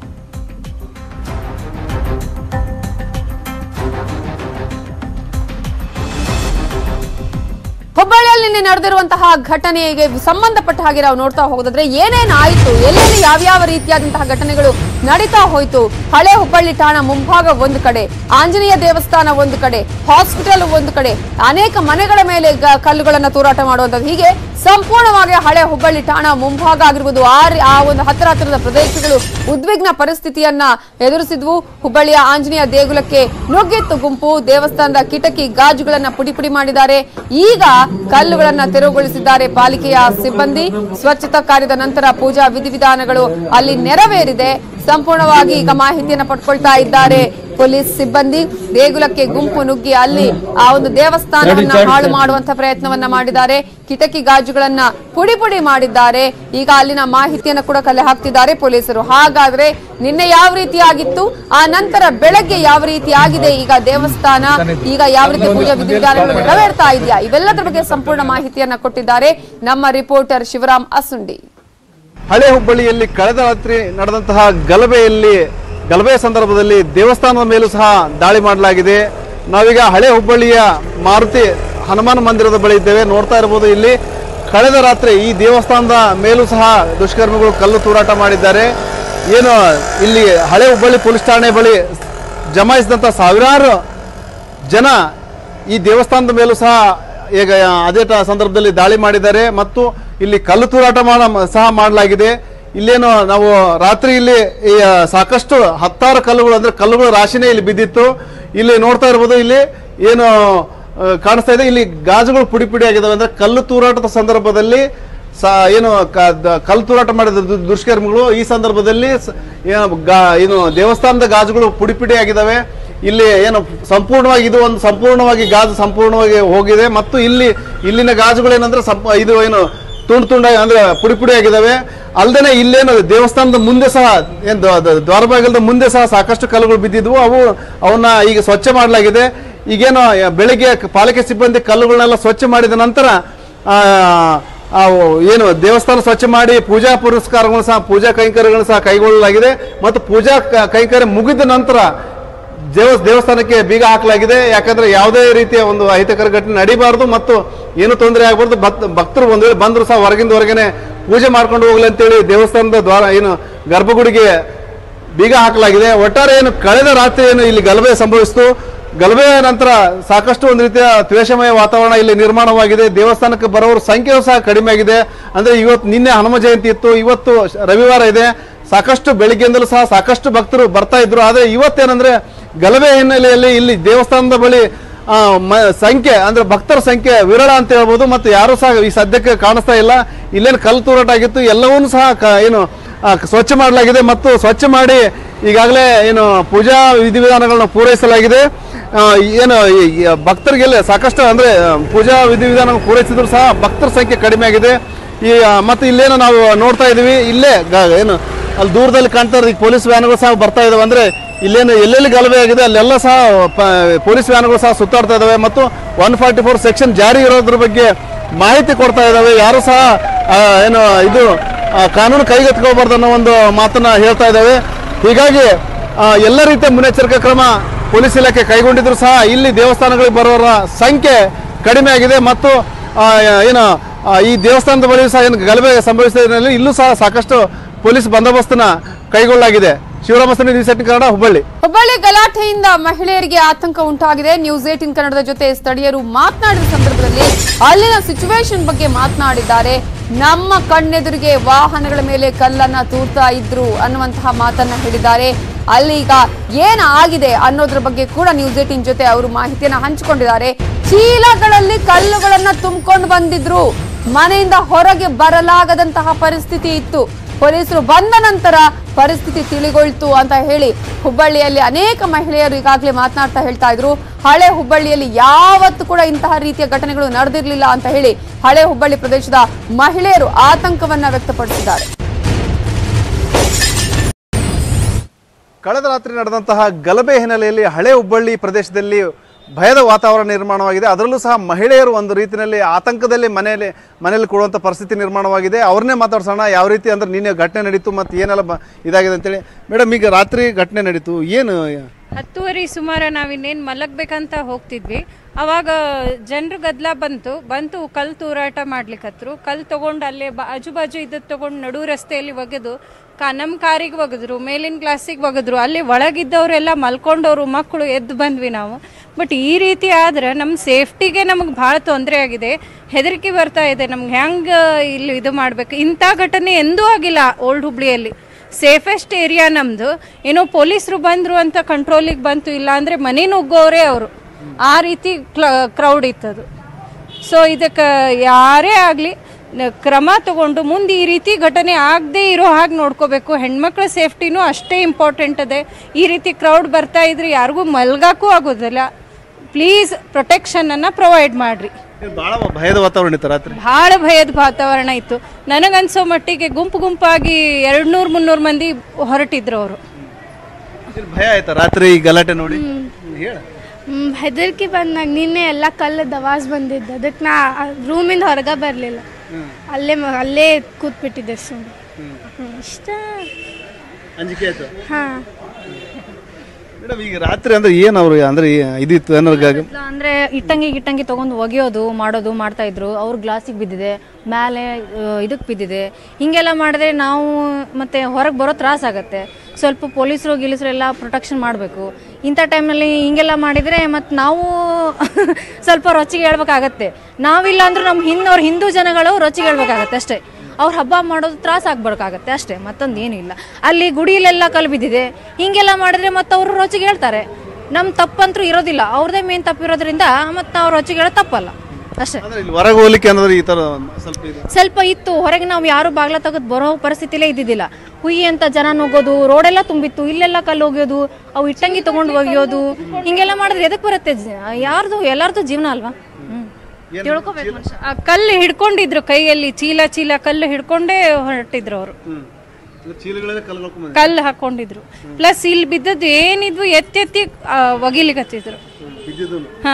Speaker 1: ಹುಬ್ಬಳ್ಳಿಯಲ್ಲಿ ನಿನ್ನೆ ನಡೆದಿರುವಂತಹ ಘಟನೆಗೆ ಸಂಬಂಧಪಟ್ಟ ಹಾಗೆ ನಾವು ನೋಡ್ತಾ ಹೋಗೋದಾದ್ರೆ ಏನೇನಾಯ್ತು ಎಲ್ಲೆಲ್ಲಿ ಯಾವ್ಯಾವ ರೀತಿಯಾದಂತಹ ಘಟನೆಗಳು ನಡೀತಾ ಹೋಯ್ತು ಹಳೆ ಹುಬ್ಬಳ್ಳಿ ಠಾಣಾ ಮುಂಭಾಗ ಒಂದು ಕಡೆ ಆಂಜನೇಯ ದೇವಸ್ಥಾನ ಒಂದು ಕಡೆ ಹಾಸ್ಪಿಟಲ್ ಒಂದು ಕಡೆ ಅನೇಕ ಮನೆಗಳ ಮೇಲೆ ಗ- ಕಲ್ಲುಗಳನ್ನ ತೂರಾಟ ಮಾಡುವಂಥದ್ದು ಹೀಗೆ ಸಂಪೂರ್ಣವಾಗಿ ಹಳೆ ಹುಬ್ಬಳ್ಳಿ ಠಾಣಾ ಮುಂಭಾಗ ಆಗಿರ್ಬೋದು ಆ ರಿ- ಆ ಒಂದು ಹತ್ತಿರ ಹತ್ತಿರದ ಪ್ರದೇಶಗಳು ಉದ್ವಿಗ್ನ ಪರಿಸ್ಥಿತಿಯನ್ನ ಎದುರಿಸಿದ್ವು ಹುಬ್ಬಳ್ಳಿಯ ಆಂಜನೇಯ ದೇಗುಲಕ್ಕೆ ನುಗ್ಗಿತ್ತು ಗುಂಪು ದೇವಸ್ಥಾನದ ಕಿಟಕಿ ಗಾಜುಗಳನ್ನ ಪುಡಿ ಪುಡಿ ಮಾಡಿದ್ದಾರೆ ಈಗ ಕಲ್ಲುಗಳನ್ನ ತೆರವುಗೊಳಿಸಿದ್ದಾರೆ ಪಾಲಿಕೆಯ ಸಿಬ್ಬಂದಿ ಸ್ವಚ್ಛತಾ ಕಾರ್ಯದ ನಂತರ ಪೂಜಾ ವಿಧಿವಿಧಾನಗಳು ಅಲ್ಲಿ ನೆರವೇರಿದೆ ಸಂಪೂರ್ಣವಾಗಿ ಈಗ ಮಾಹಿತಿಯನ್ನ ಪಡ್ಕೊಳ್ತಾ ಇದ್ದಾರೆ ಪೊಲೀಸ್ ಸಿಬ್ಬಂದಿ ದೇಗುಲಕ್ಕೆ ಗುಂಪು ನುಗ್ಗಿ ಅಲ್ಲಿ ಆ ಒಂದು ದೇವಸ್ಥಾನವನ್ನ ಹಾಳು ಮಾಡುವಂತ ಪ್ರಯತ್ನವನ್ನ ಮಾಡಿದ್ದಾರೆ ಕಿಟಕಿ ಗಾಜುಗಳನ್ನ ಪುಡಿ ಪುಡಿ ಮಾಡಿದ್ದಾರೆ ಈಗ ಅಲ್ಲಿನ ಮಾಹಿತಿಯನ್ನ ಕೂಡ ಕಲೆ ಹಾಕ್ತಿದ್ದಾರೆ ಪೊಲೀಸರು ಹಾಗಾದ್ರೆ ನಿನ್ನೆ ಯಾವ ರೀತಿ ಆಗಿತ್ತು ಆ ನಂತರ ಬೆಳಗ್ಗೆ ಯಾವ ರೀತಿ ಆಗಿದೆ ಈಗ ದೇವಸ್ಥಾನ ಈಗ ಯಾವ ರೀತಿ ಪೂಜಾ ವಿಧಿವಿಧಾನಗಳು ನೆರವೇರ್ತಾ ಇದೆಯಾ ಇವೆಲ್ಲದರ ಬಗ್ಗೆ ಸಂಪೂರ್ಣ ಮಾಹಿತಿಯನ್ನ ಕೊಟ್ಟಿದ್ದಾರೆ ನಮ್ಮ ರಿಪೋರ್ಟರ್ ಶಿವರಾಮ್ ಅಸುಂಡಿ
Speaker 7: ಹಳೆ ಹುಬ್ಬಳ್ಳಿಯಲ್ಲಿ ಕಳೆದ ರಾತ್ರಿ ನಡೆದಂತಹ ಗಲಭೆಯಲ್ಲಿ ಗಲಭೆಯ ಸಂದರ್ಭದಲ್ಲಿ ದೇವಸ್ಥಾನದ ಮೇಲೂ ಸಹ ದಾಳಿ ಮಾಡಲಾಗಿದೆ ನಾವೀಗ ಹಳೆ ಹುಬ್ಬಳ್ಳಿಯ ಮಾರುತಿ ಹನುಮಾನ್ ಮಂದಿರದ ಬಳಿ ಇದ್ದೇವೆ ನೋಡ್ತಾ ಇರಬಹುದು ಇಲ್ಲಿ ಕಳೆದ ರಾತ್ರಿ ಈ ದೇವಸ್ಥಾನದ ಮೇಲೂ ಸಹ ದುಷ್ಕರ್ಮಿಗಳು ಕಲ್ಲು ತೂರಾಟ ಮಾಡಿದ್ದಾರೆ ಏನು ಇಲ್ಲಿ ಹಳೆ ಹುಬ್ಬಳ್ಳಿ ಪೊಲೀಸ್ ಠಾಣೆ ಬಳಿ ಜಮಾಯಿಸಿದಂಥ ಸಾವಿರಾರು ಜನ ಈ ದೇವಸ್ಥಾನದ ಮೇಲೂ ಸಹ ಈಗ ಅದೇ ಟ- ಸಂದರ್ಭದಲ್ಲಿ ದಾಳಿ ಮಾಡಿದ್ದಾರೆ ಮತ್ತು ಇಲ್ಲಿ ಕಲ್ಲು ತೂರಾಟ ಮಾಡ ಸಹ ಮಾಡಲಾಗಿದೆ ಇಲ್ಲೇನು ನಾವು ರಾತ್ರಿ ಇಲ್ಲಿ ಈ, ಆ, ಸಾಕಷ್ಟು ಹತ್ತಾರು ಕಲ್ಲುಗಳು ಅಂದ್ರೆ ಕಲ್ಲುಗಳ ರಾಶಿನೇ ಇಲ್ಲಿ ಬಿದ್ದಿತ್ತು ಇಲ್ಲಿ ನೋಡ್ತಾ ಇರ್ಬೋದು ಇಲ್ಲಿ ಏನು ಆ, ಕಾಣಿಸ್ತಾ ಇದೆ ಇಲ್ಲಿ ಗಾಜುಗಳು ಪುಡಿ ಪುಡಿ ಆಗಿದಾವೆ ಅಂದ್ರೆ ಕಲ್ಲು ತೂರಾಟದ ಸಂದರ್ಭದಲ್ಲಿ ಸ ಏನು ಕ- ದ- ಕಲ್ಲು ತೂರಾಟ ಮಾಡಿದ ದು- ದುಷ್ಕರ್ಮಿಗಳು ಈ ಸಂದರ್ಭದಲ್ಲಿ ಸ- ಏನು ಗಾ- ಏನು ದೇವಸ್ಥಾನದ ಗಾಜುಗಳು ಪುಡಿ ಪುಡಿ ಆಗಿದಾವೆ ಇಲ್ಲಿ ಏನು ಸಂಪೂರ್ಣವಾಗಿ ಇದು ಒಂದು ಸಂಪೂರ್ಣವಾಗಿ ಗಾಜು ಸಂಪೂರ್ಣವಾಗಿ ಹೋಗಿದೆ ಮತ್ತು ಇಲ್ಲಿ ಇಲ್ಲಿನ ಗಾಜುಗಳು ಏನಂದ್ರೆ ಸಂಪ ಇದು ಏನು ತುಂಡು ತುಂಡಾಗಿ ಅಂದ್ರೆ ಪುಡಿ ಪುಡಿ ಆಗಿದಾವೆ ಅಲ್ಲದೆ ಇಲ್ಲೇನು ದೇವಸ್ಥಾನದ ಮುಂದೆ ಸಹ ಏನು ದ್ವಾರ ಬಾಗಿಲದ ಮುಂದೆ ಸಹ ಸಾಕಷ್ಟು ಕಲ್ಲುಗಳು ಬಿದ್ದಿದ್ವು ಅವು ಅವನ್ನ ಈಗ ಸ್ವಚ್ಛ ಮಾಡಲಾಗಿದೆ ಈಗೇನು ಬೆಳಿಗ್ಗೆ ಪಾಲಿಕೆ ಸಿಬ್ಬಂದಿ ಕಲ್ಲುಗಳನ್ನೆಲ್ಲ ಸ್ವಚ್ಛ ಮಾಡಿದ ನಂತರ ಆ, ಆ ಏನು ದೇವಸ್ಥಾನ ಸ್ವಚ್ಛ ಮಾಡಿ ಪೂಜಾ ಪುರಸ್ಕಾರಗಳು ಸಹ ಪೂಜಾ ಕೈಂಕರ್ಯಗಳನ್ನು ಸಹ ಕೈಗೊಳ್ಳಲಾಗಿದೆ ಮತ್ತು ಪೂಜಾ ಕ- ಕೈಂಕರ್ಯ ಮುಗಿದ ನಂತರ ದೇವ ದೇವಸ್ಥಾನಕ್ಕೆ ಬೀಗ ಹಾಕಲಾಗಿದೆ ಯಾಕಂದ್ರೆ ಯಾವುದೇ ರೀತಿಯ ಒಂದು ಅಹಿತಕರ ಘಟನೆ ನಡೀಬಾರದು ಮತ್ತು ಏನು ತೊಂದರೆ ಆಗಬಾರ್ದು ಭಕ್ತ ಭಕ್ತರು ಒಂದು ವೇಳೆ ಬಂದ್ರು ಸಹ ಹೊರಗಿಂದ ಹೊರಗನೆ ಪೂಜೆ ಮಾಡ್ಕೊಂಡು ಹೋಗ್ಲಿ ಅಂತೇಳಿ ದೇವಸ್ಥಾನದ ದ್ವಾರ ಏನು ಗರ್ಭಗುಡಿಗೆ ಬೀಗ ಹಾಕಲಾಗಿದೆ ಒಟ್ಟಾರೆ ಏನು ಕಳೆದ ರಾತ್ರಿ ಏನು ಇಲ್ಲಿ ಗಲಭೆ ಸಂಭವಿಸಿತು ಗಲಭೆಯ ನಂತರ ಸಾಕಷ್ಟು ಒಂದು ರೀತಿಯ ದ್ವೇಷಮಯ ವಾತಾವರಣ ಇಲ್ಲಿ ನಿರ್ಮಾಣವಾಗಿದೆ ದೇವಸ್ಥಾನಕ್ಕೆ ಬರೋರ ಸಂಖ್ಯೆಯೂ ಸಹ ಕಡಿಮೆ ಆಗಿದೆ ಅಂದ್ರೆ ಇವತ್ತು ನಿನ್ನೆ ಹನುಮ ಜಯಂತಿ ಇತ್ತು ಇವತ್ತು ಶ- ರವಿವಾರ ಇದೆ ಸಾಕಷ್ಟು ಬೆಳಿಗ್ಗೆಯಿಂದಲೂ ಸಹ ಸಾಕಷ್ಟು ಭಕ್ತರು ಬರ್ತಾ ಇದ್ರು ಆದ್ರೆ ಇವತ್ತೇನಂದ್ರೆ ಗಲಭೆ ಹಿನ್ನೆಲೆಯಲ್ಲಿ ಇಲ್ಲಿ ದೇವಸ್ಥಾನದ ಬಳಿ ಆ, ಮ- ಸಂಖ್ಯೆ ಅಂದ್ರೆ ಭಕ್ತರ ಸಂಖ್ಯೆ ವಿರಳ ಅಂತ ಹೇಳ್ಬೋದು ಮತ್ತು ಯಾರು ಸಹ ಈ ಸದ್ಯಕ್ಕೆ ಕಾಣಿಸ್ತಾ ಇಲ್ಲ ಇಲ್ಲೇನು ಕಲ್ಲು ತೂರಾಟ ಆಗಿತ್ತು ಎಲ್ಲವನ್ನೂ ಸಹ ಕ- ಏನು ಆ, ಸ್ವಚ್ಛ ಮಾಡಲಾಗಿದೆ ಮತ್ತು ಸ್ವಚ್ಛ ಮಾಡಿ ಈಗಾಗಲೇ ಏನು ಪೂಜಾ ವಿಧಿವಿಧಾನಗಳನ್ನ ಪೂರೈಸಲಾಗಿದೆ ಆ, ಏನು ಈ- ಈ ಭಕ್ತರಿಗೆಲ್ಲ ಸಾಕಷ್ಟು ಅಂದ್ರೆ ಆ, ಪೂಜಾ ವಿಧಿವಿಧಾನ ಪೂರೈಸಿದ್ರು ಸಹ ಭಕ್ತರ ಸಂಖ್ಯೆ ಕಡಿಮೆ ಆಗಿದೆ ಈ ಆ, ಮತ್ತೆ ಇಲ್ಲೇನು ನಾವು ನೋಡ್ತಾ ಇದೀವಿ ಇಲ್ಲೇ ಗ- ಏನು ಅಲ್ಲಿ ದೂರದಲ್ಲಿ ಕಾಣ್ತಾ ಇರೋದು ಈಗ ಪೊಲೀಸ್ ವ್ಯಾನ್ಗಳು ಸಹ ಬರ್ತಾ ಇದಾವೆ ಅಂದ್ರೆ ಇಲ್ಲೇನು ಎಲ್ಲೆಲ್ಲಿ ಗಲಭೆ ಆಗಿದೆ ಅಲ್ಲೆಲ್ಲ ಸಹ ಪ- ಪೊಲೀಸ್ ವ್ಯಾನ್ಗಳು ಸಹ ಸುತ್ತಾಡ್ತಾ ಇದಾವೆ ಮತ್ತು ಒನ್ ಫಾರ್ಟಿ ಫೋರ್ ಸೆಕ್ಷನ್ ಜಾರಿ ಇರೋದ್ರ ಬಗ್ಗೆ ಮಾಹಿತಿ ಕೊಡ್ತಾ ಇದಾವೆ ಯಾರು ಸಹ ಆ, ಏನು ಇದು ಆ, ಕಾನೂನು ಕೈಗೆತ್ಕೊಳ್ಬಾರ್ದು ಅನ್ನೋ ಒಂದು ಮಾತನ್ನ ಹೇಳ್ತಾ ಇದ್ದಾವೆ ಹೀಗಾಗಿ ಆ, ಎಲ್ಲ ರೀತಿಯ ಮುನ್ನೆಚ್ಚರಿಕೆ ಕ್ರಮ ಪೊಲೀಸ್ ಇಲಾಖೆ ಕೈಗೊಂಡಿದ್ರು ಸಹ ಇಲ್ಲಿ ದೇವಸ್ಥಾನಗಳಿಗೆ ಬರೋರ ಸಂಖ್ಯೆ ಕಡಿಮೆ ಆಗಿದೆ ಮತ್ತು ಆ, ಏನು ಆ, ಈ ದೇವಸ್ಥಾನದ ಬಳಿ ಸಹ ಏನು ಗಲಭೆ ಸಂಭವಿಸಿದ ಹಿನ್ನೆಲೆಯಲ್ಲಿ ಇಲ್ಲೂ ಸಹ ಸಾಕಷ್ಟು ಪೊಲೀಸ್ ಬಂದೋಬಸ್ತನ್ನ ಕೈಗೊಳ್ಳಲಾಗಿದೆ ಶಿವರಾಮಸ್ವಾಮಿ ನ್ಯೂಸ್ ಏಟೀನ್ ಕನ್ನಡ ಹುಬ್ಬಳ್ಳಿ
Speaker 1: ಹುಬ್ಬಳ್ಳಿ ಗಲಾಟೆಯಿಂದ ಮಹಿಳೆಯರಿಗೆ ಆತಂಕ ಉಂಟಾಗಿದೆ ನ್ಯೂಸ್ ಏಟಿನ್ ಕನ್ನಡದ ಜೊತೆ ಸ್ಥಳೀಯರು ಮಾತನಾಡಿದ ಸಂದರ್ಭದಲ್ಲಿ ಅಲ್ಲಿನ ಸಿಚುವೇಶನ್ ಬಗ್ಗೆ ಮಾತನಾಡಿದ್ದಾರೆ ನಮ್ಮ ಕಣ್ಣೆದುರಿಗೆ ವಾಹನಗಳ ಮೇಲೆ ಕಲ್ಲನ್ನ ತೂರ್ತಾ ಇದ್ರು ಅನ್ನುವಂತಹ ಮಾತನ್ನ ಹೇಳಿದ್ದಾರೆ ಅಲ್ಲಿ ಈಗ ಏನ್ ಆಗಿದೆ ಅನ್ನೋದ್ರ ಬಗ್ಗೆ ಕೂಡ ನ್ಯೂಸ್ ಏಟಿನ್ ಜೊತೆ ಅವರು ಮಾಹಿತಿಯನ್ನ ಹಂಚಿಕೊಂಡಿದ್ದಾರೆ ಚೀಲಗಳಲ್ಲಿ ಕಲ್ಲುಗಳನ್ನ ತುಂಬಿಕೊಂಡು ಬಂದಿದ್ರು ಮನೆಯಿಂದ ಹೊರಗೆ ಬರಲಾಗದಂತಹ ಪರಿಸ್ಥಿತಿ ಇತ್ತು ಪೊಲೀಸರು ಬಂದ ನಂತರ ಪರಿಸ್ಥಿತಿ ತಿಳಿಗೊಳ್ತು ಅಂತ ಹೇಳಿ ಹುಬ್ಬಳ್ಳಿಯಲ್ಲಿ ಅನೇಕ ಮಹಿಳೆಯರು ಈಗಾಗಲೇ ಮಾತನಾಡ್ತಾ ಹೇಳ್ತಾ ಇದ್ರು ಹಳೆ ಹುಬ್ಬಳ್ಳಿಯಲ್ಲಿ ಯಾವತ್ತೂ ಕೂಡ ಇಂತಹ ರೀತಿಯ ಘಟನೆಗಳು ನಡೆದಿರಲಿಲ್ಲ ಅಂತ ಹೇಳಿ ಹಳೆ ಹುಬ್ಬಳ್ಳಿ ಪ್ರದೇಶದ ಮಹಿಳೆಯರು ಆತಂಕವನ್ನ ವ್ಯಕ್ತಪಡಿಸಿದ್ದಾರೆ
Speaker 7: ಕಳೆದ ರಾತ್ರಿ ನಡೆದಂತಹ ಗಲಭೆ ಹಿನ್ನೆಲೆಯಲ್ಲಿ ಹಳೆ ಹುಬ್ಬಳ್ಳಿ ಪ್ರದೇಶದಲ್ಲಿ ಭಯದ ವಾತಾವರಣ ನಿರ್ಮಾಣವಾಗಿದೆ ಅದರಲ್ಲೂ ಸಹ ಮಹಿಳೆಯರು ಒಂದು ರೀತಿಯಲ್ಲಿ ಆತಂಕದಲ್ಲಿ ಮನೆಯಲ್ಲಿ ಮನೆಯಲ್ಲಿ ಕೊಡುವಂಥ ಪರಿಸ್ಥಿತಿ ನಿರ್ಮಾಣವಾಗಿದೆ ಅವ್ರನ್ನೇ ಮಾತಾಡ್ಸೋಣ ಯಾವ ರೀತಿ ಅಂದ್ರೆ ನಿನ್ನೆ ಘಟನೆ ನಡೀತು ಮತ್ತು ಏನೆಲ್ಲ ಬ ಇದಾಗಿದೆ ಅಂತೇಳಿ ಮೇಡಮ್ ಈಗ ರಾತ್ರಿ ಘಟನೆ ನಡೀತು ಏನು
Speaker 11: ಹತ್ತುವರೆ ಸುಮಾರು ನಾವಿನ್ನೇನು ಮಲಗಬೇಕಂತ ಹೋಗ್ತಿದ್ವಿ ಅವಾಗ ಜನರು ಗದ್ದಲ ಬಂತು ಬಂತು ಕಲ್ಲು ತೂರಾಟ ಮಾಡ್ಲಿಕ್ಕತ್ರು ಕಲ್ಲು ತೊಗೊಂಡು ಅಲ್ಲೇ ಬ ಆಜು ಬಾಜು ಇದ್ದದ್ದು ತೊಗೊಂಡು ನಡು ರಸ್ತೆಯಲ್ಲಿ ಒಗೆದು ಕಾ ನಮ್ಮ ಕಾರಿಗೆ ಒಗೆದ್ರು ಮೇಲಿನ ಗ್ಲಾಸಿಗೆ ಒಗೆದ್ರು ಅಲ್ಲಿ ಒಳಗಿದ್ದವರೆಲ್ಲ ಮಲ್ಕೊಂಡವರು ಮಕ್ಕಳು ಎದ್ದು ಬಂದ್ವಿ ನಾವು ಬಟ್ ಈ ರೀತಿ ಆದ್ರೆ ನಮ್ಮ ಸೇಫ್ಟಿಗೆ ನಮಗೆ ಭಾಳ ತೊಂದರೆ ಆಗಿದೆ ಹೆದರಿಕೆ ಬರ್ತಾ ಇದೆ ನಮ್ಗೆ ಹೆಂಗೆ ಇಲ್ಲಿ ಇದು ಮಾಡಬೇಕು ಇಂಥ ಘಟನೆ ಎಂದೂ ಆಗಿಲ್ಲ ಓಲ್ಡ್ ಹುಬ್ಳಿಯಲ್ಲಿ ಸೇಫೆಸ್ಟ್ ಏರಿಯಾ ನಮ್ಮದು ಏನೋ ಪೊಲೀಸರು ಬಂದರು ಅಂತ ಕಂಟ್ರೋಲಿಗೆ ಬಂತು ಇಲ್ಲ ಅಂದರೆ ಮನೆ ನುಗ್ಗೋರೇ ಅವರು ಆ ರೀತಿ ಕ್ರೌಡ್ ಇತ್ತದು ಸೊ ಇದಕ್ಕೆ ಯಾರೇ ಆಗಲಿ ಕ್ರಮ ತಗೊಂಡು ಮುಂದೆ ಈ ರೀತಿ ಘಟನೆ ಆಗದೆ ಇರೋ ಹಾಗೆ ನೋಡ್ಕೋಬೇಕು ಹೆಣ್ಮಕ್ಳ ಸೇಫ್ಟಿನೂ ಅಷ್ಟೇ ಇಂಪಾರ್ಟೆಂಟ್ ಅದೆ ಈ ರೀತಿ ಕ್ರೌಡ್ ಬರ್ತಾ ಇದ್ರೆ ಯಾರಿಗೂ ಮಲ್ಗಾಕೂ ಆಗೋದಿಲ್ಲ ಪ್ಲೀಸ್ ಪ್ರೊಟೆಕ್ಷನನ್ನು ಪ್ರೊವೈಡ್ ಮಾಡಿರಿ
Speaker 7: ಭಾಳ ಭಯದ ವಾತಾವರಣ ಇತ್ತು ರಾತ್ರಿ
Speaker 11: ಭಾಳ ಭಯದ ವಾತಾವರಣ ಇತ್ತು ನನಗನ್ಸೋ ಮಟ್ಟಿಗೆ ಗುಂಪು ಗುಂಪಾಗಿ ಎರಡು ನೂರು ಮುನ್ನೂರು ಮಂದಿ ಹೊರಟಿದ್ರು ಅವರು
Speaker 7: ಭಯ ಆಯ್ತಾ ರಾತ್ರಿ ಈ ಗಲಾಟೆ ನೋಡಿ ಹೇಳ
Speaker 12: ಹೆದರಿಕೆ ಬಂದಾಗ ನಿನ್ನೆ ಎಲ್ಲ ಕಲ್ಲು ದವಾಸ್ ಬಂದಿದ್ದು ಅದಕ್ಕೆ ನಾ ರೂಮಿಂದ ಹೊರಗೆ ಬರಲಿಲ್ಲ ಅಲ್ಲೇ ಮ- ಅಲ್ಲೇ ಕೂತ್ಬಿಟ್ಟಿದ್ದೆ ಸುಮ್ಮನೆ ಇಷ್ಟ
Speaker 7: ಅಂಜಿಕೆ ಆಯ್ತು
Speaker 12: ಹಾಂ
Speaker 7: ಮೇಡಮ್ ಈಗ ರಾತ್ರಿ ಅಂದ್ರೆ ಏನು ಅವರು ಅಂದ್ರೆ ಈ- ಇದಿತ್ತು ಏನಾರು ಗ-
Speaker 13: ಅಂದ್ರೆ ಇಟ್ಟಂಗಿ ಗಿಟ್ಟಂಗಿ ತಗೊಂಡು ಒಗೆಯೋದು ಮಾಡೋದು ಮಾಡ್ತಾ ಇದ್ರು ಅವ್ರ ಗ್ಲಾಸಿಗೆ ಬಿದ್ದಿದೆ ಮೇಲೆ ಇದಕ್ಕೆ ಬಿದ್ದಿದೆ ಹಿಂಗೆಲ್ಲ ಮಾಡಿದ್ರೆ ನಾವು ಮತ್ತೆ ಹೊರಗೆ ಬರೋ ತ್ರಾಸ ಆಗತ್ತೆ ಸ್ವಲ್ಪ ಪೊಲೀಸರು ಗಿಲೀಸರು ಎಲ್ಲ ಪ್ರೊಟೆಕ್ಷನ್ ಮಾಡಬೇಕು ಇಂಥ ಟೈಮ್ನಲ್ಲಿ ಹಿಂಗೆಲ್ಲ ಮಾಡಿದರೆ ಮತ್ತು ನಾವು ಸ್ವಲ್ಪ ರೊಚ್ಚಿಗೆ ಹೇಳ್ಬೇಕಾಗತ್ತೆ ನಾವಿಲ್ಲ ಅಂದ್ರೂ ನಮ್ಮ ಹಿಂದವ್ರ ಹಿಂದೂ ಜನಗಳು ರೊಚ್ಚಿಗೆ ಹೇಳ್ಬೇಕಾಗತ್ತೆ ಅಷ್ಟೇ ಅವ್ರ ಹಬ್ಬ ಮಾಡೋದು ತ್ರಾಸ ಆಗ್ಬೇಕಾಗತ್ತೆ ಅಷ್ಟೇ ಮತ್ತೊಂದು ಏನಿಲ್ಲ ಅಲ್ಲಿ ಗುಡಿಯಲ್ಲೆಲ್ಲ ಕಲ್ಲು ಬಿದ್ದಿದೆ ಹಿಂಗೆಲ್ಲ ಮಾಡಿದ್ರೆ ಮತ್ತೆ ಅವರು ರೊಚ್ಚಿಗೆ ಹೇಳ್ತಾರೆ ನಮ್ಮ ತಪ್ಪಂತೂ ಇರೋದಿಲ್ಲ ಅವ್ರದೇ ಮೇನ್ ತಪ್ಪಿರೋದ್ರಿಂದ ಮತ್ತು ಅವ್ರು ರೊಚ್ಚಿಗೆ ಹೇಳೋದು ತಪ್ಪಲ್ಲ ಅಷ್ಟೇ
Speaker 7: ಅಂದ್ರೆ ಇಲ್ಲಿ ಹೊರಗೆ ಹೋಗ್ಲಿಕ್ಕೆ ಅಂದ್ರೆ ಈ ತರ ಒಂದು ಸ್ವಲ್ಪ ಇದು
Speaker 13: ಸ್ವಲ್ಪ ಇತ್ತು ಹೊರಗೆ ನಾವು ಯಾರು ಬಾಗ್ಲ ತೆಗೆದು ಬರೋ ಪರಿಸ್ಥಿತಿಲೇ ಇದ್ದಿದ್ದಿಲ್ಲ ಹುಯಿ ಅಂತ ಜನ ನುಗ್ಗೋದು ರೋಡೆಲ್ಲ ತುಂಬಿತ್ತು ಇಲ್ಲೆಲ್ಲ ಕಲ್ಲು ಹೋಗ್ಯೋದು ಅವು ಇಟ್ಟಂಗಿ ತಗೊಂಡು ಒಗೆಯೋದು ಹಿಂಗೆಲ್ಲ ಮಾಡಿದ್ರೆ ಎದಕ್ಕೆ ಬರುತ್ತೆ ಜ- ಯಾರ್ದು ಎಲ್ಲಾರ್ದು ಜೀವನ ಅಲ್ವಾ ಹ್ಮ್ ತಿಳ್ಕೊಬೇಕು ಮನುಷ್ಯ
Speaker 11: ಆ ಕಲ್ಲು ಹಿಡ್ಕೊಂಡಿದ್ರು ಕೈಯಲ್ಲಿ ಚೀಲ ಚೀಲ ಕಲ್ಲು ಹಿಡ್ಕೊಂಡೇ ಹೊರಟಿದ್ರು ಅವರು
Speaker 7: ಚೀಲಗಳೆಲ್ಲ ಕಲ್ಲು
Speaker 11: ಕಲ್ಲು ಹಾಕೊಂಡಿದ್ರು ಪ್ಲಸ್ ಇಲ್ಲಿ ಬಿದ್ದದ್ದು ಏನಿದ್ವು ಎತ್ತೆತ್ತಿ ಆ, ಒಗಿಲಿಕತ್ತಿದ್ರು
Speaker 7: ಬಿದ್ದಿದ್ದು
Speaker 11: ಹಾ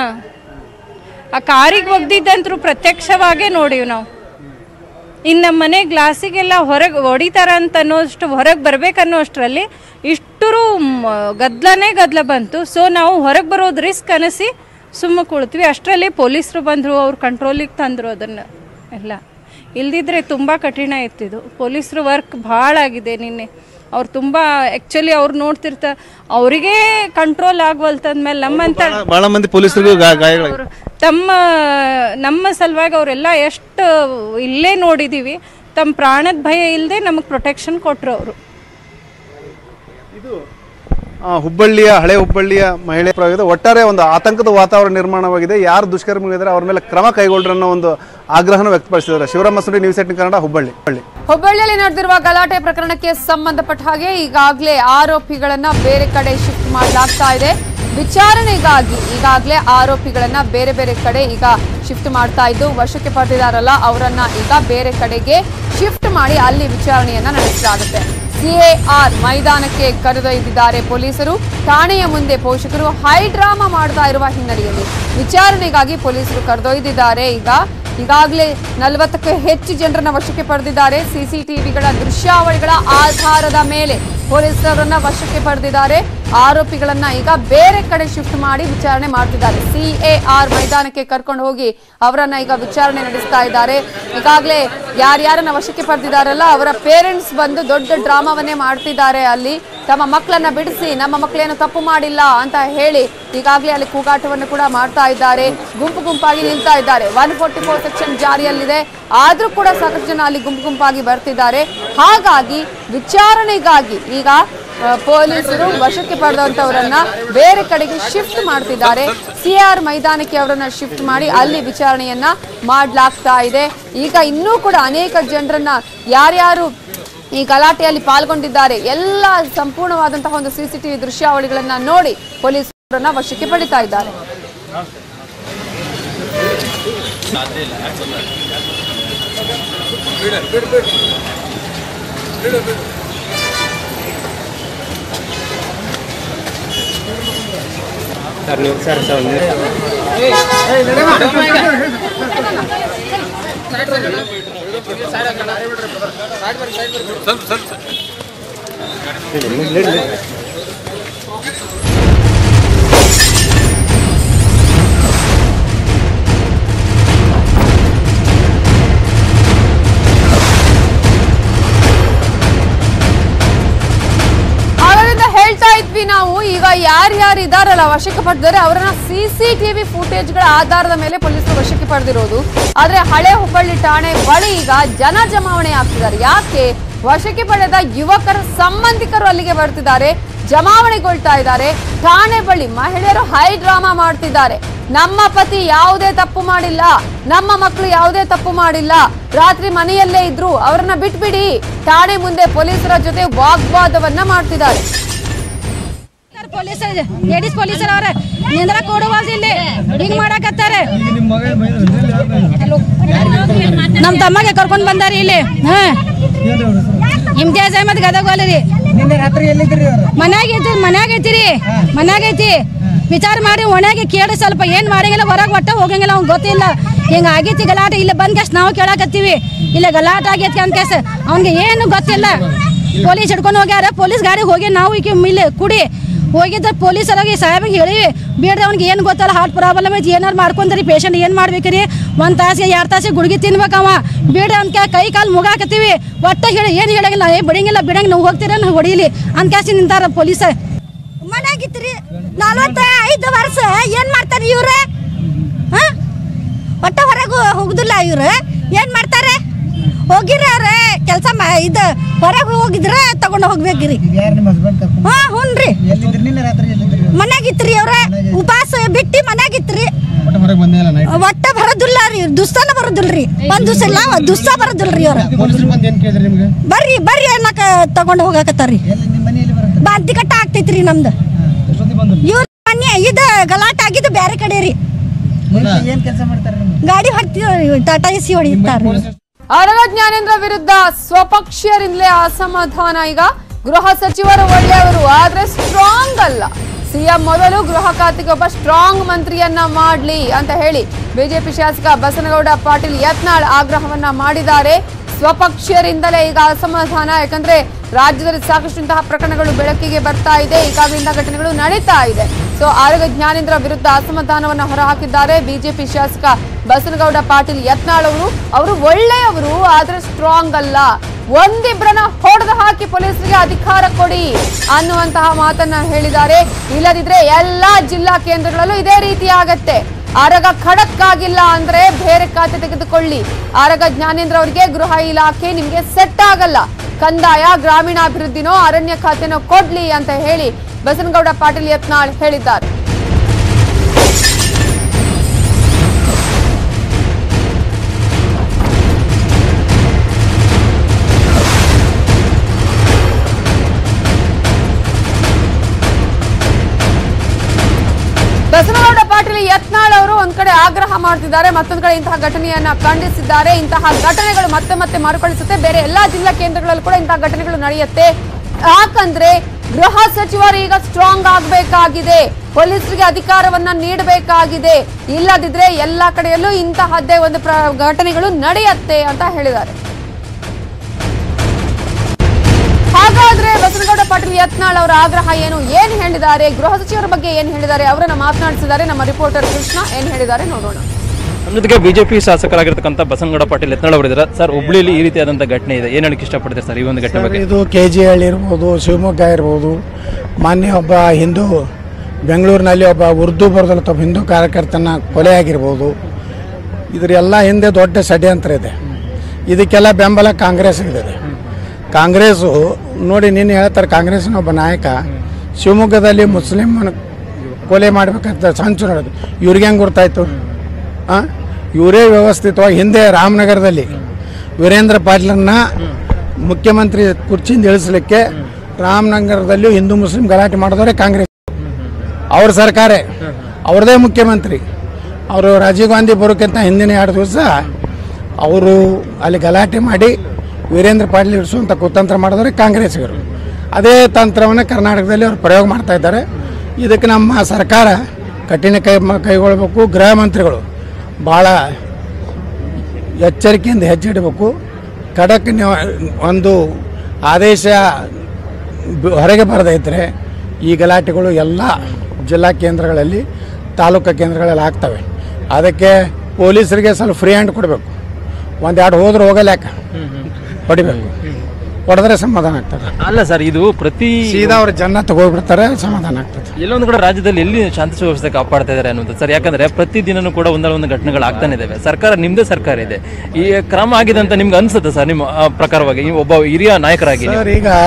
Speaker 11: ಆ ಕಾರಿಗೆ ಒಗ್ದಿದ್ದಂತ್ರು ಪ್ರತ್ಯಕ್ಷವಾಗೇ ನೋಡಿವಿ ನಾವು ಇನ್ನು ನಮ್ಮ ಮನೆ ಗ್ಲಾಸಿಗೆಲ್ಲ ಹೊರಗೆ ಹೊಡಿತಾರ ಅಂತ ಅನ್ನೋಷ್ಟು ಹೊರಗೆ ಬರ್ಬೇಕನ್ನೋ ಅಷ್ಟರಲ್ಲಿ ಇಷ್ಟರು ಗದ್ಲನೇ ಗದ್ಲ ಬಂತು ಸೊ ನಾವು ಹೊರಗೆ ಬರೋದು ರಿಸ್ಕ್ ಅನಿಸಿ ಸುಮ್ಮ ಕುಳಿತ್ವಿ ಅಷ್ಟರಲ್ಲಿ ಪೊಲೀಸರು ಬಂದರು ಅವ್ರು ಕಂಟ್ರೋಲಿಗೆ ತಂದರು ಅದನ್ನು ಎಲ್ಲ ಇಲ್ದಿದ್ರೆ ತುಂಬ ಕಠಿಣ ಇತ್ತಿದು ಪೊಲೀಸರು ವರ್ಕ್ ಭಾಳ ಆಗಿದೆ ನಿನ್ನೆ ಅವ್ರು ತುಂಬ ಆ್ಯಕ್ಚುಲಿ ಅವ್ರು ನೋಡ್ತಿರ್ತಾ ಅವರಿಗೆ ಕಂಟ್ರೋಲ್ ಆಗ್ವಲ್ತಂದ್ಮೇಲೆ ನಮ್ಮಂತ
Speaker 7: ಬಹಳ ಮಂದಿ ಪೊಲೀಸರಿಗೂ ಗಾ- ಗಾಯಗಳಾಗಿವೆ
Speaker 11: ಅವ್ರು ತಮ್ಮ ನಮ್ಮ ಸಲುವಾಗಿ ಅವರೆಲ್ಲ ಎಷ್ಟು ಇಲ್ಲೇ ನೋಡಿದ್ದೀವಿ ತಮ್ಮ ಪ್ರಾಣದ ಭಯ ಇಲ್ಲದೆ ನಮಗೆ ಪ್ರೊಟೆಕ್ಷನ್ ಕೊಟ್ಟರು ಅವರು
Speaker 7: ಆ, ಹುಬ್ಬಳ್ಳಿಯ ಹಳೆ ಹುಬ್ಬಳ್ಳಿಯ ಮಹಿಳೆ ಪ್ರಯೋಗದ ಒಟ್ಟಾರೆ ಒಂದು ಆತಂಕದ ವಾತಾವರಣ ನಿರ್ಮಾಣವಾಗಿದೆ ಯಾರು ದುಷ್ಕರ್ಮಿಗಳಿದ್ದಾರೆ ಅವ್ರ ಮೇಲೆ ಕ್ರಮ ಕೈಗೊಳ್ಳ್ರಿ ಅನ್ನೋ ಒಂದು ಆಗ್ರಹನ ವ್ಯಕ್ತಪಡಿಸಿದ್ದಾರೆ ಶಿವರಾಮ ಸುಂಡಿ ನ್ಯೂಸ್ ಏಟಿನ್ ಕನ್ನಡ ಹುಬ್ಬಳ್ಳಿ ಹುಬ್ಬಳ್ಳಿ
Speaker 1: ಹುಬ್ಬಳ್ಳಿಯಲ್ಲಿ ನಡೆದಿರುವ ಗಲಾಟೆ ಪ್ರಕರಣಕ್ಕೆ ಸಂಬಂಧಪಟ್ಟ ಹಾಗೆ ಈಗಾಗಲೇ ಆರೋಪಿಗಳನ್ನ ಬೇರೆ ಕಡೆ ಶಿಫ್ಟ್ ಮಾಡಲಾಗ್ತಾ ಇದೆ ವಿಚಾರಣೆಗಾಗಿ ಈಗಾಗಲೇ ಆರೋಪಿಗಳನ್ನ ಬೇರೆ ಬೇರೆ ಕಡೆ ಈಗ ಶಿಫ್ಟ್ ಮಾಡ್ತಾ ಇದ್ದು ವಶಕ್ಕೆ ಪಡೆದಿದ್ದಾರಲ್ಲ ಅವರನ್ನ ಈಗ ಬೇರೆ ಕಡೆಗೆ ಶಿಫ್ಟ್ ಮಾಡಿ ಅಲ್ಲಿ ವಿಚಾರಣೆಯನ್ನ ನಡೆಸಲಾಗುತ್ತೆ ಸಿಎಆರ್ ಮೈದಾನಕ್ಕೆ ಕರೆದೊಯ್ದಿದ್ದಾರೆ ಪೊಲೀಸರು ಠಾಣೆಯ ಮುಂದೆ ಪೋಷಕರು ಹೈ ಡ್ರಾಮಾ ಮಾಡ್ತಾ ಇರುವ ಹಿನ್ನೆಲೆಯಲ್ಲಿ ವಿಚಾರಣೆಗಾಗಿ ಪೊಲೀಸರು ಕರೆದೊಯ್ದಿದ್ದಾರೆ ಈಗ ಈಗಾಗಲೇ ನಲವತ್ತಕ್ಕೂ ಹೆಚ್ಚು ಜನರನ್ನ ವಶಕ್ಕೆ ಪಡೆದಿದ್ದಾರೆ ಸಿಸಿಟಿವಿಗಳ ದೃಶ್ಯಾವಳಿಗಳ ಆಧಾರದ ಮೇಲೆ ಪೊಲೀಸರನ್ನ ವಶಕ್ಕೆ ಪಡೆದಿದ್ದಾರೆ ಆರೋಪಿಗಳನ್ನ ಈಗ ಬೇರೆ ಕಡೆ ಶಿಫ್ಟ್ ಮಾಡಿ ವಿಚಾರಣೆ ಮಾಡ್ತಿದ್ದಾರೆ ಸಿಎಆರ್ ಮೈದಾನಕ್ಕೆ ಕರ್ಕೊಂಡು ಹೋಗಿ ಅವರನ್ನ ಈಗ ವಿಚಾರಣೆ ನಡೆಸ್ತಾ ಇದ್ದಾರೆ ಈಗಾಗಲೇ ಯಾರ್ಯಾರನ್ನ ವಶಕ್ಕೆ ಪಡೆದಿದ್ದಾರಲ್ಲ ಅವರ ಪೇರೆಂಟ್ಸ್ ಬಂದು ದೊಡ್ಡ ಡ್ರಾಮಾವನ್ನೇ ಮಾಡ್ತಿದ್ದಾರೆ ಅಲ್ಲಿ ತಮ್ಮ ಮಕ್ಕಳನ್ನ ಬಿಡಿಸಿ ನಮ್ಮ ಮಕ್ಕಳೇನು ತಪ್ಪು ಮಾಡಿಲ್ಲ ಅಂತ ಹೇಳಿ ಈಗಾಗಲೇ ಅಲ್ಲಿ ಕೂಗಾಟವನ್ನು ಕೂಡ ಮಾಡ್ತಾ ಇದ್ದಾರೆ ಗುಂಪು ಗುಂಪಾಗಿ ನಿಲ್ತಾ ಇದ್ದಾರೆ ಒನ್ ಫೋರ್ಟಿ ಫೋರ್ ಸೆಕ್ಷನ್ ಜಾರಿಯಲ್ಲಿದೆ ಆದ್ರೂ ಕೂಡ ಸಾಕಷ್ಟು ಜನ ಅಲ್ಲಿ ಗುಂಪು ಗುಂಪಾಗಿ ಬರ್ತಿದ್ದಾರೆ ಹಾಗಾಗಿ ವಿಚಾರಣೆಗಾಗಿ ಈಗ ಆ, ಪೊಲೀಸರು ವಶಕ್ಕೆ ಪಡೆದಂತವರನ್ನ ಬೇರೆ ಕಡೆಗೆ ಶಿಫ್ಟ್ ಮಾಡ್ತಿದ್ದಾರೆ ಸಿಆರ್ ಮೈದಾನಕ್ಕೆ ಅವರನ್ನ ಶಿಫ್ಟ್ ಮಾಡಿ ಅಲ್ಲಿ ವಿಚಾರಣೆಯನ್ನ ಮಾಡಲಾಗ್ತಾ ಇದೆ ಈಗ ಇನ್ನೂ ಕೂಡ ಅನೇಕ ಜನರನ್ನ ಯಾರ್ಯಾರು ಈ ಗಲಾಟೆಯಲ್ಲಿ ಪಾಲ್ಗೊಂಡಿದ್ದಾರೆ ಎಲ್ಲ ಸಂಪೂರ್ಣವಾದಂತಹ ಒಂದು ಸಿಸಿಟಿವಿ ದೃಶ್ಯಾವಳಿಗಳನ್ನ ನೋಡಿ ಪೊಲೀಸರನ್ನ ವಶಕ್ಕೆ ಪಡಿತಾ ಇದ್ದಾರೆ
Speaker 14: ಸರ್ ನೀವು ಸರ್ ಸರ್
Speaker 1: ಆಗಲಿಂದ ಹೇಳ್ತಾ ಇದ್ವಿ ನಾವು ಈಗ ಯಾರ್ಯಾರು ಇದಾರಲ್ಲ ವಶಕ್ಕೆ ಪಡೆದರೆ ಅವರನ್ನ ಸಿಸಿಟಿವಿ ಫುಟೇಜ್ಗಳ ಆಧಾರದ ಮೇಲೆ ಪೊಲೀಸರು ವಶಕ್ಕೆ ಪಡೆದಿರೋದು ಆದ್ರೆ ಹಳೆ ಹುಬ್ಬಳ್ಳಿ ಠಾಣೆ ಬಳಿ ಈಗ ಜನ ಜಮಾವಣೆ ಆಗ್ತಿದ್ದಾರೆ ಯಾಕೆ ವಶಕ್ಕೆ ಪಡೆದ ಯುವಕರ ಸಂಬಂಧಿಕರು ಅಲ್ಲಿಗೆ ಬರ್ತಿದ್ದಾರೆ ಜಮಾವಣೆಗೊಳ್ತಾ ಇದ್ದಾರೆ ಠಾಣೆ ಬಳಿ ಮಹಿಳೆಯರು ಹೈ ಡ್ರಾಮಾ ಮಾಡ್ತಿದ್ದಾರೆ ನಮ್ಮ ಪತಿ ಯಾವುದೇ ತಪ್ಪು ಮಾಡಿಲ್ಲ ನಮ್ಮ ಮಕ್ಕಳು ಯಾವುದೇ ತಪ್ಪು ಮಾಡಿಲ್ಲ ರಾತ್ರಿ ಮನೆಯಲ್ಲೇ ಇದ್ರು ಅವರನ್ನ ಬಿಟ್ಬಿಡಿ ಠಾಣೆ ಮುಂದೆ ಪೊಲೀಸರ ಜೊತೆ ವಾಗ್ವಾದವನ್ನ ಮಾಡ್ತಿದ್ದಾರೆ
Speaker 15: ಪೊಲೀಸ್ ಲೇಡೀಸ್ ಪೊಲೀಸರ್ ಅವ್ರೆ ನಿಂದ್ರ ಕೊಡುವಲ್ದು ಇಲ್ಲಿ ಹಿಂಗ್ ಮಾಡಕತ್ತಾರೆ ನಮ್ ತಮ್ಮಗೆ ಕರ್ಕೊಂಡ್ ಬಂದಾರಿ ಇಲ್ಲಿ ಹಾ ಇಮ್ತಿಯಾಜ್ ಅಹಮದ್ ಗದಗ ರೀ ಮನ್ಯಾಗ ಐತಿ ಮನ್ಯಾಗ ಐತಿರಿ ಮನ್ಯಾಗ ಐತಿ ವಿಚಾರ ಮಾಡಿ ಒಣಗಿ ಕೇಳಿ ಸ್ವಲ್ಪ ಏನ್ ಮಾಡಿಂಗಿಲ್ಲ ಹೊರಗೆ ಒಟ್ಟ ಹೋಗಂಗಿಲ್ಲ ಅವ್ನ್ ಗೊತ್ತಿಲ್ಲ ಹಿಂಗ ಆಗೈತಿ ಗಲಾಟೆ ಇಲ್ಲ ಬಂದ್ ಕೇಸ್ ನಾವು ಕೇಳಾಕತ್ತೀವಿ ಇಲ್ಲ ಗಲಾಟೆ ಆಗೈತಿ ಅಂತ ಕೇಸ್ ಅವ್ನಿಗೆ ಏನು ಗೊತ್ತಿಲ್ಲ ಪೊಲೀಸ್ ಹಿಡ್ಕೊಂಡು ಹೋಗ್ಯಾರ ಪೊಲೀಸ್ ಗಾಡಿ ಹೋಗಿ ನಾವು ಈಗ ಇಲ್ಲಿ ಕುಡಿ ಹೋಗಿದ್ರೆ ಪೊಲೀಸರಾಗಿ ಸಾಹೇಬಿಗೆ ಹೇಳಿವಿ ಬೇಡ್ರಿ ಅವ್ನಿಗೆ ಏನು ಗೊತ್ತಲ್ಲ ಹಾರ್ಟ್ ಪ್ರಾಬ್ಲಮ್ ಐತಿ ಏನಾರು ಮಾಡ್ಕೊಂಡ್ರಿ ಪೇಷಂಟ್ ಏನು ಮಾಡ್ಬೇಕ್ರಿ ಒಂದು ತಾಸಿಗೆ ಎರಡು ತಾಸಿಗೆ ಗುಡ್ಗಿ ತಿನ್ಬೇಕವ ಬೇಡ್ರಿ ಅಂತ ಕೈ ಕಾಲು ಮುಗಾಕತ್ತೀವಿ ಒಟ್ಟ ಹೇಳಿ ಏನು ಹೇಳಂಗಿಲ್ಲ ಏ ಬಿಡಂಗಿಲ್ಲ ಬಿಡಂಗಿಲ್ಲ ನಾವು ಹೋಗ್ತೀರ ನಾವು ಹೊಡೀಲಿ ಅಂತ ಕ್ಯಾಸಿ ನಿಂತಾರ ಪೊಲೀಸ
Speaker 16: ಮನ್ಯಾಗಿತ್ರಿ ನಲ್ವತ್ತ ಐದು ವರ್ಷ ಏನ್ ಮಾಡ್ತಾರ ಇವ್ರ ಒಟ್ಟ ಹೊರಗೆ ಹೋಗುದಿಲ್ಲ ಇವ್ರು ಏನ್ ಮಾಡ್ತಾರೆ ಹೋಗಿರ ಅವ್ರ ಕೆಲಸ ಇದ ಹೊರಗೆ ಹೋಗಿದ್ರ ತಗೊಂಡ್ ಹೋಗ್ಬೇಕ್ರಿ ಹಾ ಹ್ಞೂನ್ರಿ ಮನ್ಯಾಗಿತ್ರಿ ಅವ್ರ ಉಪವಾಸ ಬಿಟ್ಟು ಮನ್ಯಾಗಿತ್ರಿ ಒಟ್ಟ ಬರೋದಿಲ್ಲ ರೀ ದುಸ್ತಾನ ಬರೋದಿಲ್ರಿ ಒಂದ್ ದಿವಸ ಇಲ್ಲ ದುಸ್ತ ಬರೋದಿಲ್ರಿ ಅವ್ರ ಬರ್ರಿ ಬರ್ರಿ ಅನ್ನಕ ತಗೊಂಡ್ ಹೋಗಾಕತ್ತಾರ್ರಿ ಬಾಂತಿ ಕಟ್ಟ ಆಗ್ತೈತ್ರಿ ನಮ್ದು ಇವ್ರ ಮನೆ ಇದ ಗಲಾಟ ಆಗಿದ್ದು ಬ್ಯಾರೆ ಕಡೆ ರೀ ಗಾಡಿ ಹೊಡ್ತೀವಿ ಟಾಟಾ ಎಸಿ ಹೊಡಿತಾರೆ
Speaker 1: ಅರಗ ಜ್ಞಾನೇಂದ್ರ ವಿರುದ್ಧ ಸ್ವಪಕ್ಷೀಯರಿಂದಲೇ ಅಸಮಾಧಾನ ಈಗ ಗೃಹ ಸಚಿವರು ಒಳ್ಳೆಯವರು ಆದ್ರೆ ಸ್ಟ್ರಾಂಗ್ ಅಲ್ಲ ಸಿಎಂ ಮೊದಲು ಗೃಹ ಖಾತೆಗೆ ಒಬ್ಬ ಸ್ಟ್ರಾಂಗ್ ಮಂತ್ರಿಯನ್ನ ಮಾಡ್ಲಿ ಅಂತ ಹೇಳಿ ಬಿಜೆಪಿ ಶಾಸಕ ಬಸನಗೌಡ ಪಾಟೀಲ್ ಯತ್ನಾಳ್ ಆಗ್ರಹವನ್ನ ಮಾಡಿದ್ದಾರೆ ಸ್ವಪಕ್ಷೀಯರಿಂದಲೇ ಈಗ ಅಸಮಾಧಾನ ಯಾಕಂದ್ರೆ ರಾಜ್ಯದಲ್ಲಿ ಸಾಕಷ್ಟು ಇಂತಹ ಪ್ರಕರಣಗಳು ಬೆಳಕಿಗೆ ಬರ್ತಾ ಇದೆ ಈಗಾಗಲೇ ಇಂತಹ ಘಟನೆಗಳು ನಡೀತಾ ಇದೆ ಸೊ ಆರೋಗ್ಯ ಜ್ಞಾನೇಂದ್ರ ವಿರುದ್ಧ ಅಸಮಾಧಾನವನ್ನ ಹೊರಹಾಕಿದ್ದಾರೆ ಬಿಜೆಪಿ ಶಾಸಕ ಬಸನಗೌಡ ಪಾಟೀಲ್ ಯತ್ನಾಳ್ ಅವರು ಅವರು ಒಳ್ಳೆಯವರು ಆದ್ರೆ ಸ್ಟ್ರಾಂಗ್ ಅಲ್ಲ ಒಂದಿಬ್ರನ್ನ ಹೊಡೆದು ಹಾಕಿ ಪೊಲೀಸರಿಗೆ ಅಧಿಕಾರ ಕೊಡಿ ಅನ್ನುವಂತಹ ಮಾತನ್ನ ಹೇಳಿದ್ದಾರೆ ಇಲ್ಲದಿದ್ರೆ ಎಲ್ಲಾ ಜಿಲ್ಲಾ ಕೇಂದ್ರಗಳಲ್ಲೂ ಇದೇ ರೀತಿ ಆಗತ್ತೆ ಆರಗ ಖಡಕ್ ಆಗಿಲ್ಲ ಅಂದ್ರೆ ಬೇರೆ ಖಾತೆ ತೆಗೆದುಕೊಳ್ಳಿ ಆರಗ ಜ್ಞಾನೇಂದ್ರ ಅವರಿಗೆ ಗೃಹ ಇಲಾಖೆ ನಿಮ್ಗೆ ಸೆಟ್ ಆಗಲ್ಲ ಕಂದಾಯ ಗ್ರಾಮೀಣಾಭಿವೃದ್ಧಿನೋ ಅರಣ್ಯ ಖಾತೆನೋ ಕೊಡ್ಲಿ ಅಂತ ಹೇಳಿ ಬಸನಗೌಡ ಪಾಟೀಲ್ ಯತ್ನಾಳ್ ಹೇಳಿದ್ದಾರೆ ಬಸನಗೌಡ ಪಾಟೀಲ್ ಯತ್ನಾಳ್ ಅವರು ಒಂದ್ ಕಡೆ ಆಗ್ರಹ ಮಾಡ್ತಿದ್ದಾರೆ ಮತ್ತೊಂದ್ ಕಡೆ ಇಂತಹ ಘಟನೆಯನ್ನ ಖಂಡಿಸಿದ್ದಾರೆ ಇಂತಹ ಘಟನೆಗಳು ಮತ್ತೆ ಮತ್ತೆ ಮರುಕಳಿಸುತ್ತೆ ಬೇರೆ ಎಲ್ಲಾ ಜಿಲ್ಲಾ ಕೇಂದ್ರಗಳಲ್ಲಿ ಕೂಡ ಇಂತಹ ಘಟನೆಗಳು ನಡೆಯುತ್ತೆ ಯಾಕಂದ್ರೆ ಗೃಹ ಸಚಿವರು ಈಗ ಸ್ಟ್ರಾಂಗ್ ಆಗ್ಬೇಕಾಗಿದೆ ಪೊಲೀಸರಿಗೆ ಅಧಿಕಾರವನ್ನ ನೀಡಬೇಕಾಗಿದೆ ಇಲ್ಲದಿದ್ರೆ ಎಲ್ಲಾ ಕಡೆಯಲ್ಲೂ ಇಂತಹದ್ದೇ ಒಂದು ಪ್ರ- ಘಟನೆಗಳು ನಡೆಯುತ್ತೆ ಅಂತ ಹೇಳಿದ್ದಾರೆ ಹಾಗಾದ್ರೆ ಬಸನಗೌಡ ಪಾಟೀಲ್ ಯತ್ನಾಳ್ ಅವರ ಆಗ್ರಹ ಏನು ಏನ್ ಹೇಳಿದ್ದಾರೆ ಗೃಹ ಸಚಿವರ ಬಗ್ಗೆ ಏನ್ ಹೇಳಿದ್ದಾರೆ ಅವರನ್ನ ಮಾತನಾಡಿಸಿದ್ದಾರೆ ನಮ್ಮ ರಿಪೋರ್ಟರ್ ಕೃಷ್ಣ ಏನ್ ಹೇಳಿದ್ದಾರೆ ನೋಡೋಣ
Speaker 17: ನಮ್ಮ ಜೊತೆಗೆ ಬಿಜೆಪಿ ಶಾಸಕರಾಗಿರ್ತಕ್ಕಂಥ ಬಸನಗೌಡ ಪಾಟೀಲ್ ಯತ್ನಾಳ್ ಅವರಿದ್ದಾರೆ ಸರ್ ಹುಬ್ಳಿಲಿ ಈ ರೀತಿಯಾದಂಥ ಘಟನೆ ಇದೆ ಏನು ಹೇಳಕ್ಕೆ ಇಷ್ಟಪಡ್ತೀರಿ ಸರ್ ಈ ಒಂದು ಘಟನೆ ಬಗ್ಗೆ
Speaker 5: ಇದು ಕೆ ಜಿ ಹಳ್ಳಿ ಇರ್ಬೋದು ಶಿವಮೊಗ್ಗ ಇರ್ಬೋದು ಮಾನ್ಯ ಒಬ್ಬ ಹಿಂದೂ ಬೆಂಗಳೂರಿನಲ್ಲಿ ಒಬ್ಬ ಉರ್ದು ಬರೆದಂಥ ಒಬ್ಬ ಹಿಂದೂ ಕಾರ್ಯಕರ್ತನ ಕೊಲೆ ಆಗಿರ್ಬೋದು ಇದರೆಲ್ಲ ಹಿಂದೆ ದೊಡ್ಡ ಷಡ್ಯಂತ್ರ ಇದೆ ಇದಕ್ಕೆಲ್ಲ ಬೆಂಬಲ ಕಾಂಗ್ರೆಸ್ ಇದೆ ಕಾಂಗ್ರೆಸ್ಸು ನೋಡಿ ನಿನ್ನೆ ಹೇಳ್ತಾರೆ ಕಾಂಗ್ರೆಸ್ನ ಒಬ್ಬ ನಾಯಕ ಶಿವಮೊಗ್ಗದಲ್ಲಿ ಮುಸ್ಲಿಮನ ಕೊಲೆ ಮಾಡ್ಬೇಕಂತ ಸಂಚು ನಡೆದು ಇವ್ರಿಗೆ ಹೆಂಗೆ ಗೊತ್ತಾಯ್ತು ಆ? ಇವರೇ ವ್ಯವಸ್ಥಿತವಾಗಿ ಹಿಂದೆ ರಾಮನಗರದಲ್ಲಿ ವೀರೇಂದ್ರ ಪಾಟೀಲನ್ನ ಮುಖ್ಯಮಂತ್ರಿ ಕುರ್ಚಿಯಿಂದ ಇಳಿಸ್ಲಿಕ್ಕೆ ರಾಮನಗರದಲ್ಲಿಯೂ ಹಿಂದೂ ಮುಸ್ಲಿಂ ಗಲಾಟೆ ಮಾಡಿದವರೇ ಕಾಂಗ್ರೆಸ್ ಅವ್ರ ಸರ್ಕಾರ ಅವ್ರದೇ ಮುಖ್ಯಮಂತ್ರಿ ಅವರು ರಾಜೀವ್ ಗಾಂಧಿ ಬರೋಕ್ಕಿಂತ ಹಿಂದಿನ ಎರಡು ದಿವಸ ಅವರು ಅಲ್ಲಿ ಗಲಾಟೆ ಮಾಡಿ ವೀರೇಂದ್ರ ಪಾಟೀಲ್ ಇರಿಸುವಂಥ ಕುತಂತ್ರ ಮಾಡಿದವರೇ ಕಾಂಗ್ರೆಸ್ಸಿಗರು ಅದೇ ತಂತ್ರವನ್ನು ಕರ್ನಾಟಕದಲ್ಲಿ ಅವರು ಪ್ರಯೋಗ ಮಾಡ್ತಾ ಇದ್ದಾರೆ ಇದಕ್ಕೆ ನಮ್ಮ ಸರ್ಕಾರ ಕಠಿಣ ಕೈ ಮ- ಕೈಗೊಳ್ಬೇಕು ಗೃಹ ಮಂತ್ರಿಗಳು ಭಾಳ ಎಚ್ಚರಿಕೆಯಿಂದ ಹೆಜ್ಜೆಡಬೇಕು ಖಡಕ್ ನ್ಯಾ- ಒಂದು ಆದೇಶ ಬ- ಹೊರಗೆ ಬರದೈತ್ರೆ ಈ ಗಲಾಟೆಗಳು ಎಲ್ಲ ಜಿಲ್ಲಾ ಕೇಂದ್ರಗಳಲ್ಲಿ ತಾಲೂಕು ಕೇಂದ್ರಗಳಲ್ಲಿ ಆಗ್ತವೆ ಅದಕ್ಕೆ ಪೊಲೀಸರಿಗೆ ಸ್ವಲ್ಪ ಫ್ರೀ ಹ್ಯಾಂಡ್ ಕೊಡಬೇಕು ಒಂದೆರಡು ಹೋದ್ರೆ ಹೋಗಲ್ಲ ಯಾಕೆ ಹೊಡಿಬೇಕು ಹೊಡೆದ್ರೆ ಸಮಾಧಾನ ಆಗ್ತದೆ
Speaker 17: ಅಲ್ಲ ಸರ್ ಇದು ಪ್ರತಿ
Speaker 5: ಸೀದಾ ಅವ್ರ ಜನ ತಗೋಬಿಡ್ತಾರೆ ಸಮಾಧಾನ ಆಗ್ತದೆ
Speaker 17: ಎಲ್ಲೊಂದು ಕೂಡ ರಾಜ್ಯದಲ್ಲಿ ಎಲ್ಲಿ ಶಾಂತಿ ಸುವ್ಯವಸ್ಥೆ ಕಾಪಾಡ್ತಾ ಇದ್ದಾರೆ ಅನ್ನೋದು ಸರ್ ಯಾಕಂದ್ರೆ ಪ್ರತಿ ದಿನನೂ ಕೂಡ ಒಂದಲ್ಲ ಒಂದು ಘಟನೆಗಳು ಆಗ್ತಾನೆ ಇದಾವೆ ಸರ್ಕಾರ ನಿಮ್ದೇ ಸರ್ಕಾರ ಇದೆ ಈ ಕ್ರಮ ಆಗಿದೆ ಅಂತ ನಿಮ್ಗೆ ಅನ್ಸುತ್ತೆ ಸರ್ ನಿಮ್ಮ ಆ, ಪ್ರಕಾರವಾಗಿ ನೀವು ಒಬ್ಬ ಹಿರಿಯ ನಾಯಕರಾಗಿ ನೀವು.
Speaker 5: ಸರ್ ಈಗ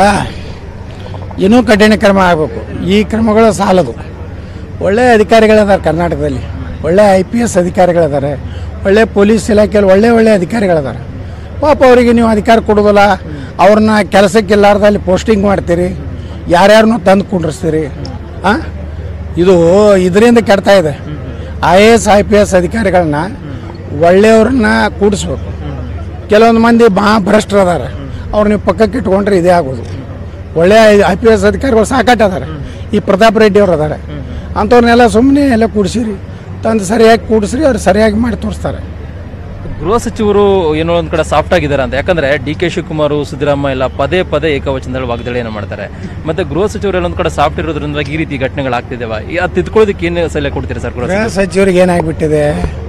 Speaker 5: ಇನ್ನೂ ಕಠಿಣ ಕ್ರಮ ಆಗಬೇಕು ಈ ಕ್ರಮಗಳು ಸಾಲದು ಒಳ್ಳೆಯ ಅಧಿಕಾರಿಗಳಿದ್ದಾರೆ ಕರ್ನಾಟಕದಲ್ಲಿ ಒಳ್ಳೆಯ ಐ ಪಿ ಎಸ್ ಅಧಿಕಾರಿಗಳಿದ್ದಾರೆ ಒಳ್ಳೆಯ ಪೊಲೀಸ್ ಇಲಾಖೆಯಲ್ಲಿ ಒಳ್ಳೆ ಒಳ್ಳೆಯ ಅಧಿಕಾರಿಗಳಿದ್ದಾರೆ ಪಾಪ ಅವರಿಗೆ ನೀವು ಅಧಿಕಾರ ಕೊಡೋದಿಲ್ಲ ಅವ್ರನ್ನ ಕೆಲಸಕ್ಕೆ ಇಲ್ಲಾರ್ದಲ್ಲಿ ಪೋಸ್ಟಿಂಗ್ ಮಾಡ್ತೀರಿ ಯಾರ್ಯಾರನ್ನೂ ತಂದು ಕುಂಡ್ರಿಸ್ತೀರಿ ಆ? ಇದು ಇದರಿಂದ ಕೆಡ್ತಾ ಇದೆ I A S I P S ಅಧಿಕಾರಿಗಳನ್ನ ಒಳ್ಳೆಯವ್ರನ್ನ ಕೂಡಿಸ್ಬೇಕು ಕೆಲವೊಂದು ಮಂದಿ ಮಹಾ ಭ್ರಷ್ಟರು ಅದಾರೆ ಅವ್ರು ನೀವು ಪಕ್ಕಕ್ಕೆ ಇಟ್ಕೊಂಡ್ರೆ ಇದೇ ಆಗೋದು ಒಳ್ಳೆಯ ಐ ಪಿ ಎಸ್ ಅಧಿಕಾರಿಗಳು ಸಾಕಾಟ ಅದಾರೆ ಈ ಪ್ರತಾಪ್ ರೆಡ್ಡಿ ಅವ್ರು ಅದಾರೆ ಅಂಥವ್ರನ್ನೆಲ್ಲ ಸುಮ್ಮನೆ ಎಲ್ಲ ಕೂಡಿಸಿರಿ ತಂದು ಸರಿಯಾಗಿ ಕೂಡಿಸ್ರಿ ಅವ್ರು ಸರಿಯಾಗಿ ಮಾಡಿ ತೋರಿಸ್ತಾರೆ
Speaker 17: ಗೃಹ ಸಚಿವರು ಏನೋ ಒಂದ್ ಕಡೆ ಸಾಫ್ಟ್ ಆಗಿದ್ದಾರೆ ಅಂತ ಯಾಕಂದ್ರೆ ಡಿ ಕೆ ಶಿವಕುಮಾರ್ ಸಿದ್ದರಾಮಯ್ಯ ಎಲ್ಲ ಪದೇ ಪದೇ ಏಕವಚನದಲ್ಲಿ ವಾಗ್ದಾಳಿಯನ್ನು ಮಾಡ್ತಾರೆ ಮತ್ತೆ ಗೃಹ ಸಚಿವರು ಎಲ್ಲೊಂದ್ ಕಡೆ ಸಾಫ್ಟ್ ಇರೋದ್ರಿಂದ ಈ ರೀತಿ ಘಟನೆಗಳು ಆಗ್ತಿದ್ದಾವೆ ಈ- ಅದು ತಿದ್ಕೊಳ್ಳೋದಕ್ಕೆ ಏನು ಸಲಹೆ ಕೊಡ್ತೀರಾ ಸರ್ ಗೃಹ
Speaker 5: ಗೃಹ
Speaker 17: ಸಚಿವರು?
Speaker 5: ಸಚಿವರಿಗೆ ಏನಾಗ್ಬಿಟ್ಟಿದೆ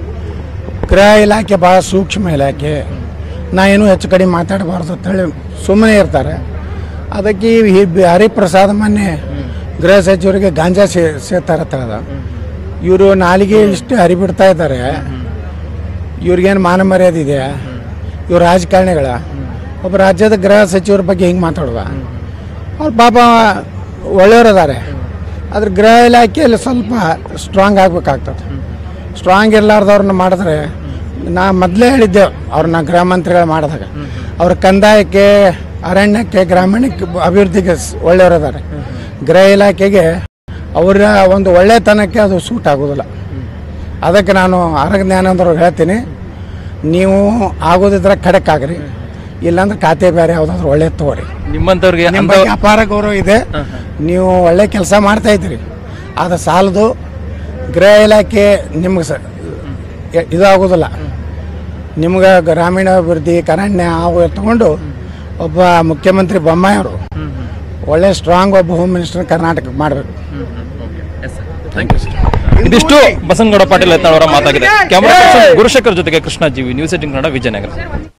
Speaker 5: ಗೃಹ ಇಲಾಖೆ ಭಾಳ ಸೂಕ್ಷ್ಮ ಇಲಾಖೆ ನಾ ಏನೂ ಹೆಚ್ಚು ಕಡಿಮೆ ಮಾತಾಡಬಾರ್ದು ಅಂತೇಳಿ ಸುಮ್ಮನೆ ಇರ್ತಾರೆ ಅದಕ್ಕೆ ಈ ಹಿ- ಬಿ- ಹರಿಪ್ರಸಾದ್ ಮೊನ್ನೆ ಗೃಹ ಸಚಿವರಿಗೆ ಗಾಂಜಾ ಸೇ ಸೇರ್ತಾರೆ ತಳದ ಇವರು ನಾಲಿಗೆ ಇಷ್ಟು ಹರಿಬಿಡ್ತಾ ಇದ್ದಾರೆ ಇವ್ರಿಗೇನು ಮಾನ ಮರ್ಯಾದೆ ಇದೆ ಇವ್ರು ರಾಜಕಾರಣಿಗಳ ಒಬ್ಬ ರಾಜ್ಯದ ಗೃಹ ಸಚಿವರ ಬಗ್ಗೆ ಹಿಂಗೆ ಮಾತಾಡುವ ಅವ್ರು ಪಾಪ ಒಳ್ಳೆಯವ್ರದಾರೆ ಆದ್ರೆ ಗೃಹ ಇಲಾಖೆಯಲ್ಲಿ ಸ್ವಲ್ಪ ಸ್ಟ್ರಾಂಗ್ ಆಗಬೇಕಾಗ್ತದೆ ಸ್ಟ್ರಾಂಗ್ ಇರಲಾರ್ದವ್ರನ್ನ ಮಾಡಿದ್ರೆ ನಾ ಮೊದಲೇ ಹೇಳಿದ್ದೆ ಅವ್ರನ್ನ ಗೃಹ ಮಂತ್ರಿಗಳು ಮಾಡಿದಾಗ ಅವ್ರ ಕಂದಾಯಕ್ಕೆ ಅರಣ್ಯಕ್ಕೆ ಗ್ರಾಮೀಣಕ್ಕೆ ಅಭಿವೃದ್ಧಿಗೆ ಸ್- ಒಳ್ಳೆಯವರಿದ್ದಾರೆ ಗೃಹ ಇಲಾಖೆಗೆ ಅವರ ಒಂದು ಒಳ್ಳೆತನಕ್ಕೆ ಅದು ಸೂಟ್ ಆಗೋದಿಲ್ಲ ಅದಕ್ಕೆ ನಾನು ಆರೋಗ್ಯ ಜ್ಞಾನಂದ್ರಿಗೆ ಹೇಳ್ತೀನಿ ನೀವು ಆಗೋದಿದ್ರೆ ಖಡಕ್ ಆಗ್ರಿ ಇಲ್ಲಾಂದ್ರೆ ಖಾತೆ ಬೇರೆ ಯಾವುದಾದ್ರು ಒಳ್ಳೆ ತಗೋರಿ
Speaker 17: ನಿಮ್ಮಂತವ್ರಿಗೆ
Speaker 5: ನಿಮ್ಮ ಬಗ್ಗೆ ಅಪಾರ ಗೌರವ ಇದೆ ನೀವು ಒಳ್ಳೆ ಕೆಲಸ ಮಾಡ್ತಾ ಇದ್ದೀರಿ ಅದು ಸಾಲದು ಗೃಹ ಇಲಾಖೆ ನಿಮ್ಗೆ ಸ ಎ- ಇದು ಆಗೋದಿಲ್ಲ ನಿಮ್ಗೆ ಗ್ರಾಮೀಣಾಭಿವೃದ್ಧಿ ಕರಣ್ಯ ಅವು ತಗೊಂಡು ಒಬ್ಬ ಮುಖ್ಯಮಂತ್ರಿ ಬೊಮ್ಮಾಯಿ ಅವರು ಒಳ್ಳೆ ಸ್ಟ್ರಾಂಗ್ ಒಬ್ಬ ಹೋಮ್ ಮಿನಿಸ್ಟರ್ ಕರ್ನಾಟಕಕ್ಕೆ ಮಾಡಬೇಕು
Speaker 17: ಇದಿಷ್ಟು ಬಸನಗೌಡ ಪಾಟೀಲ್ ಯತ್ನಾಳ್ ಅವರ ಮಾತಾಗಿದೆ ಕ್ಯಾಮರಾ ಪರ್ಸನ್ ಗುರುಶೇಖರ್ ಜೊತೆಗೆ ಕೃಷ್ಣ ಜೀವಿ ನ್ಯೂಸ್ ಏಟಿನ್ ಕನ್ನಡ ವಿಜಯನಗರ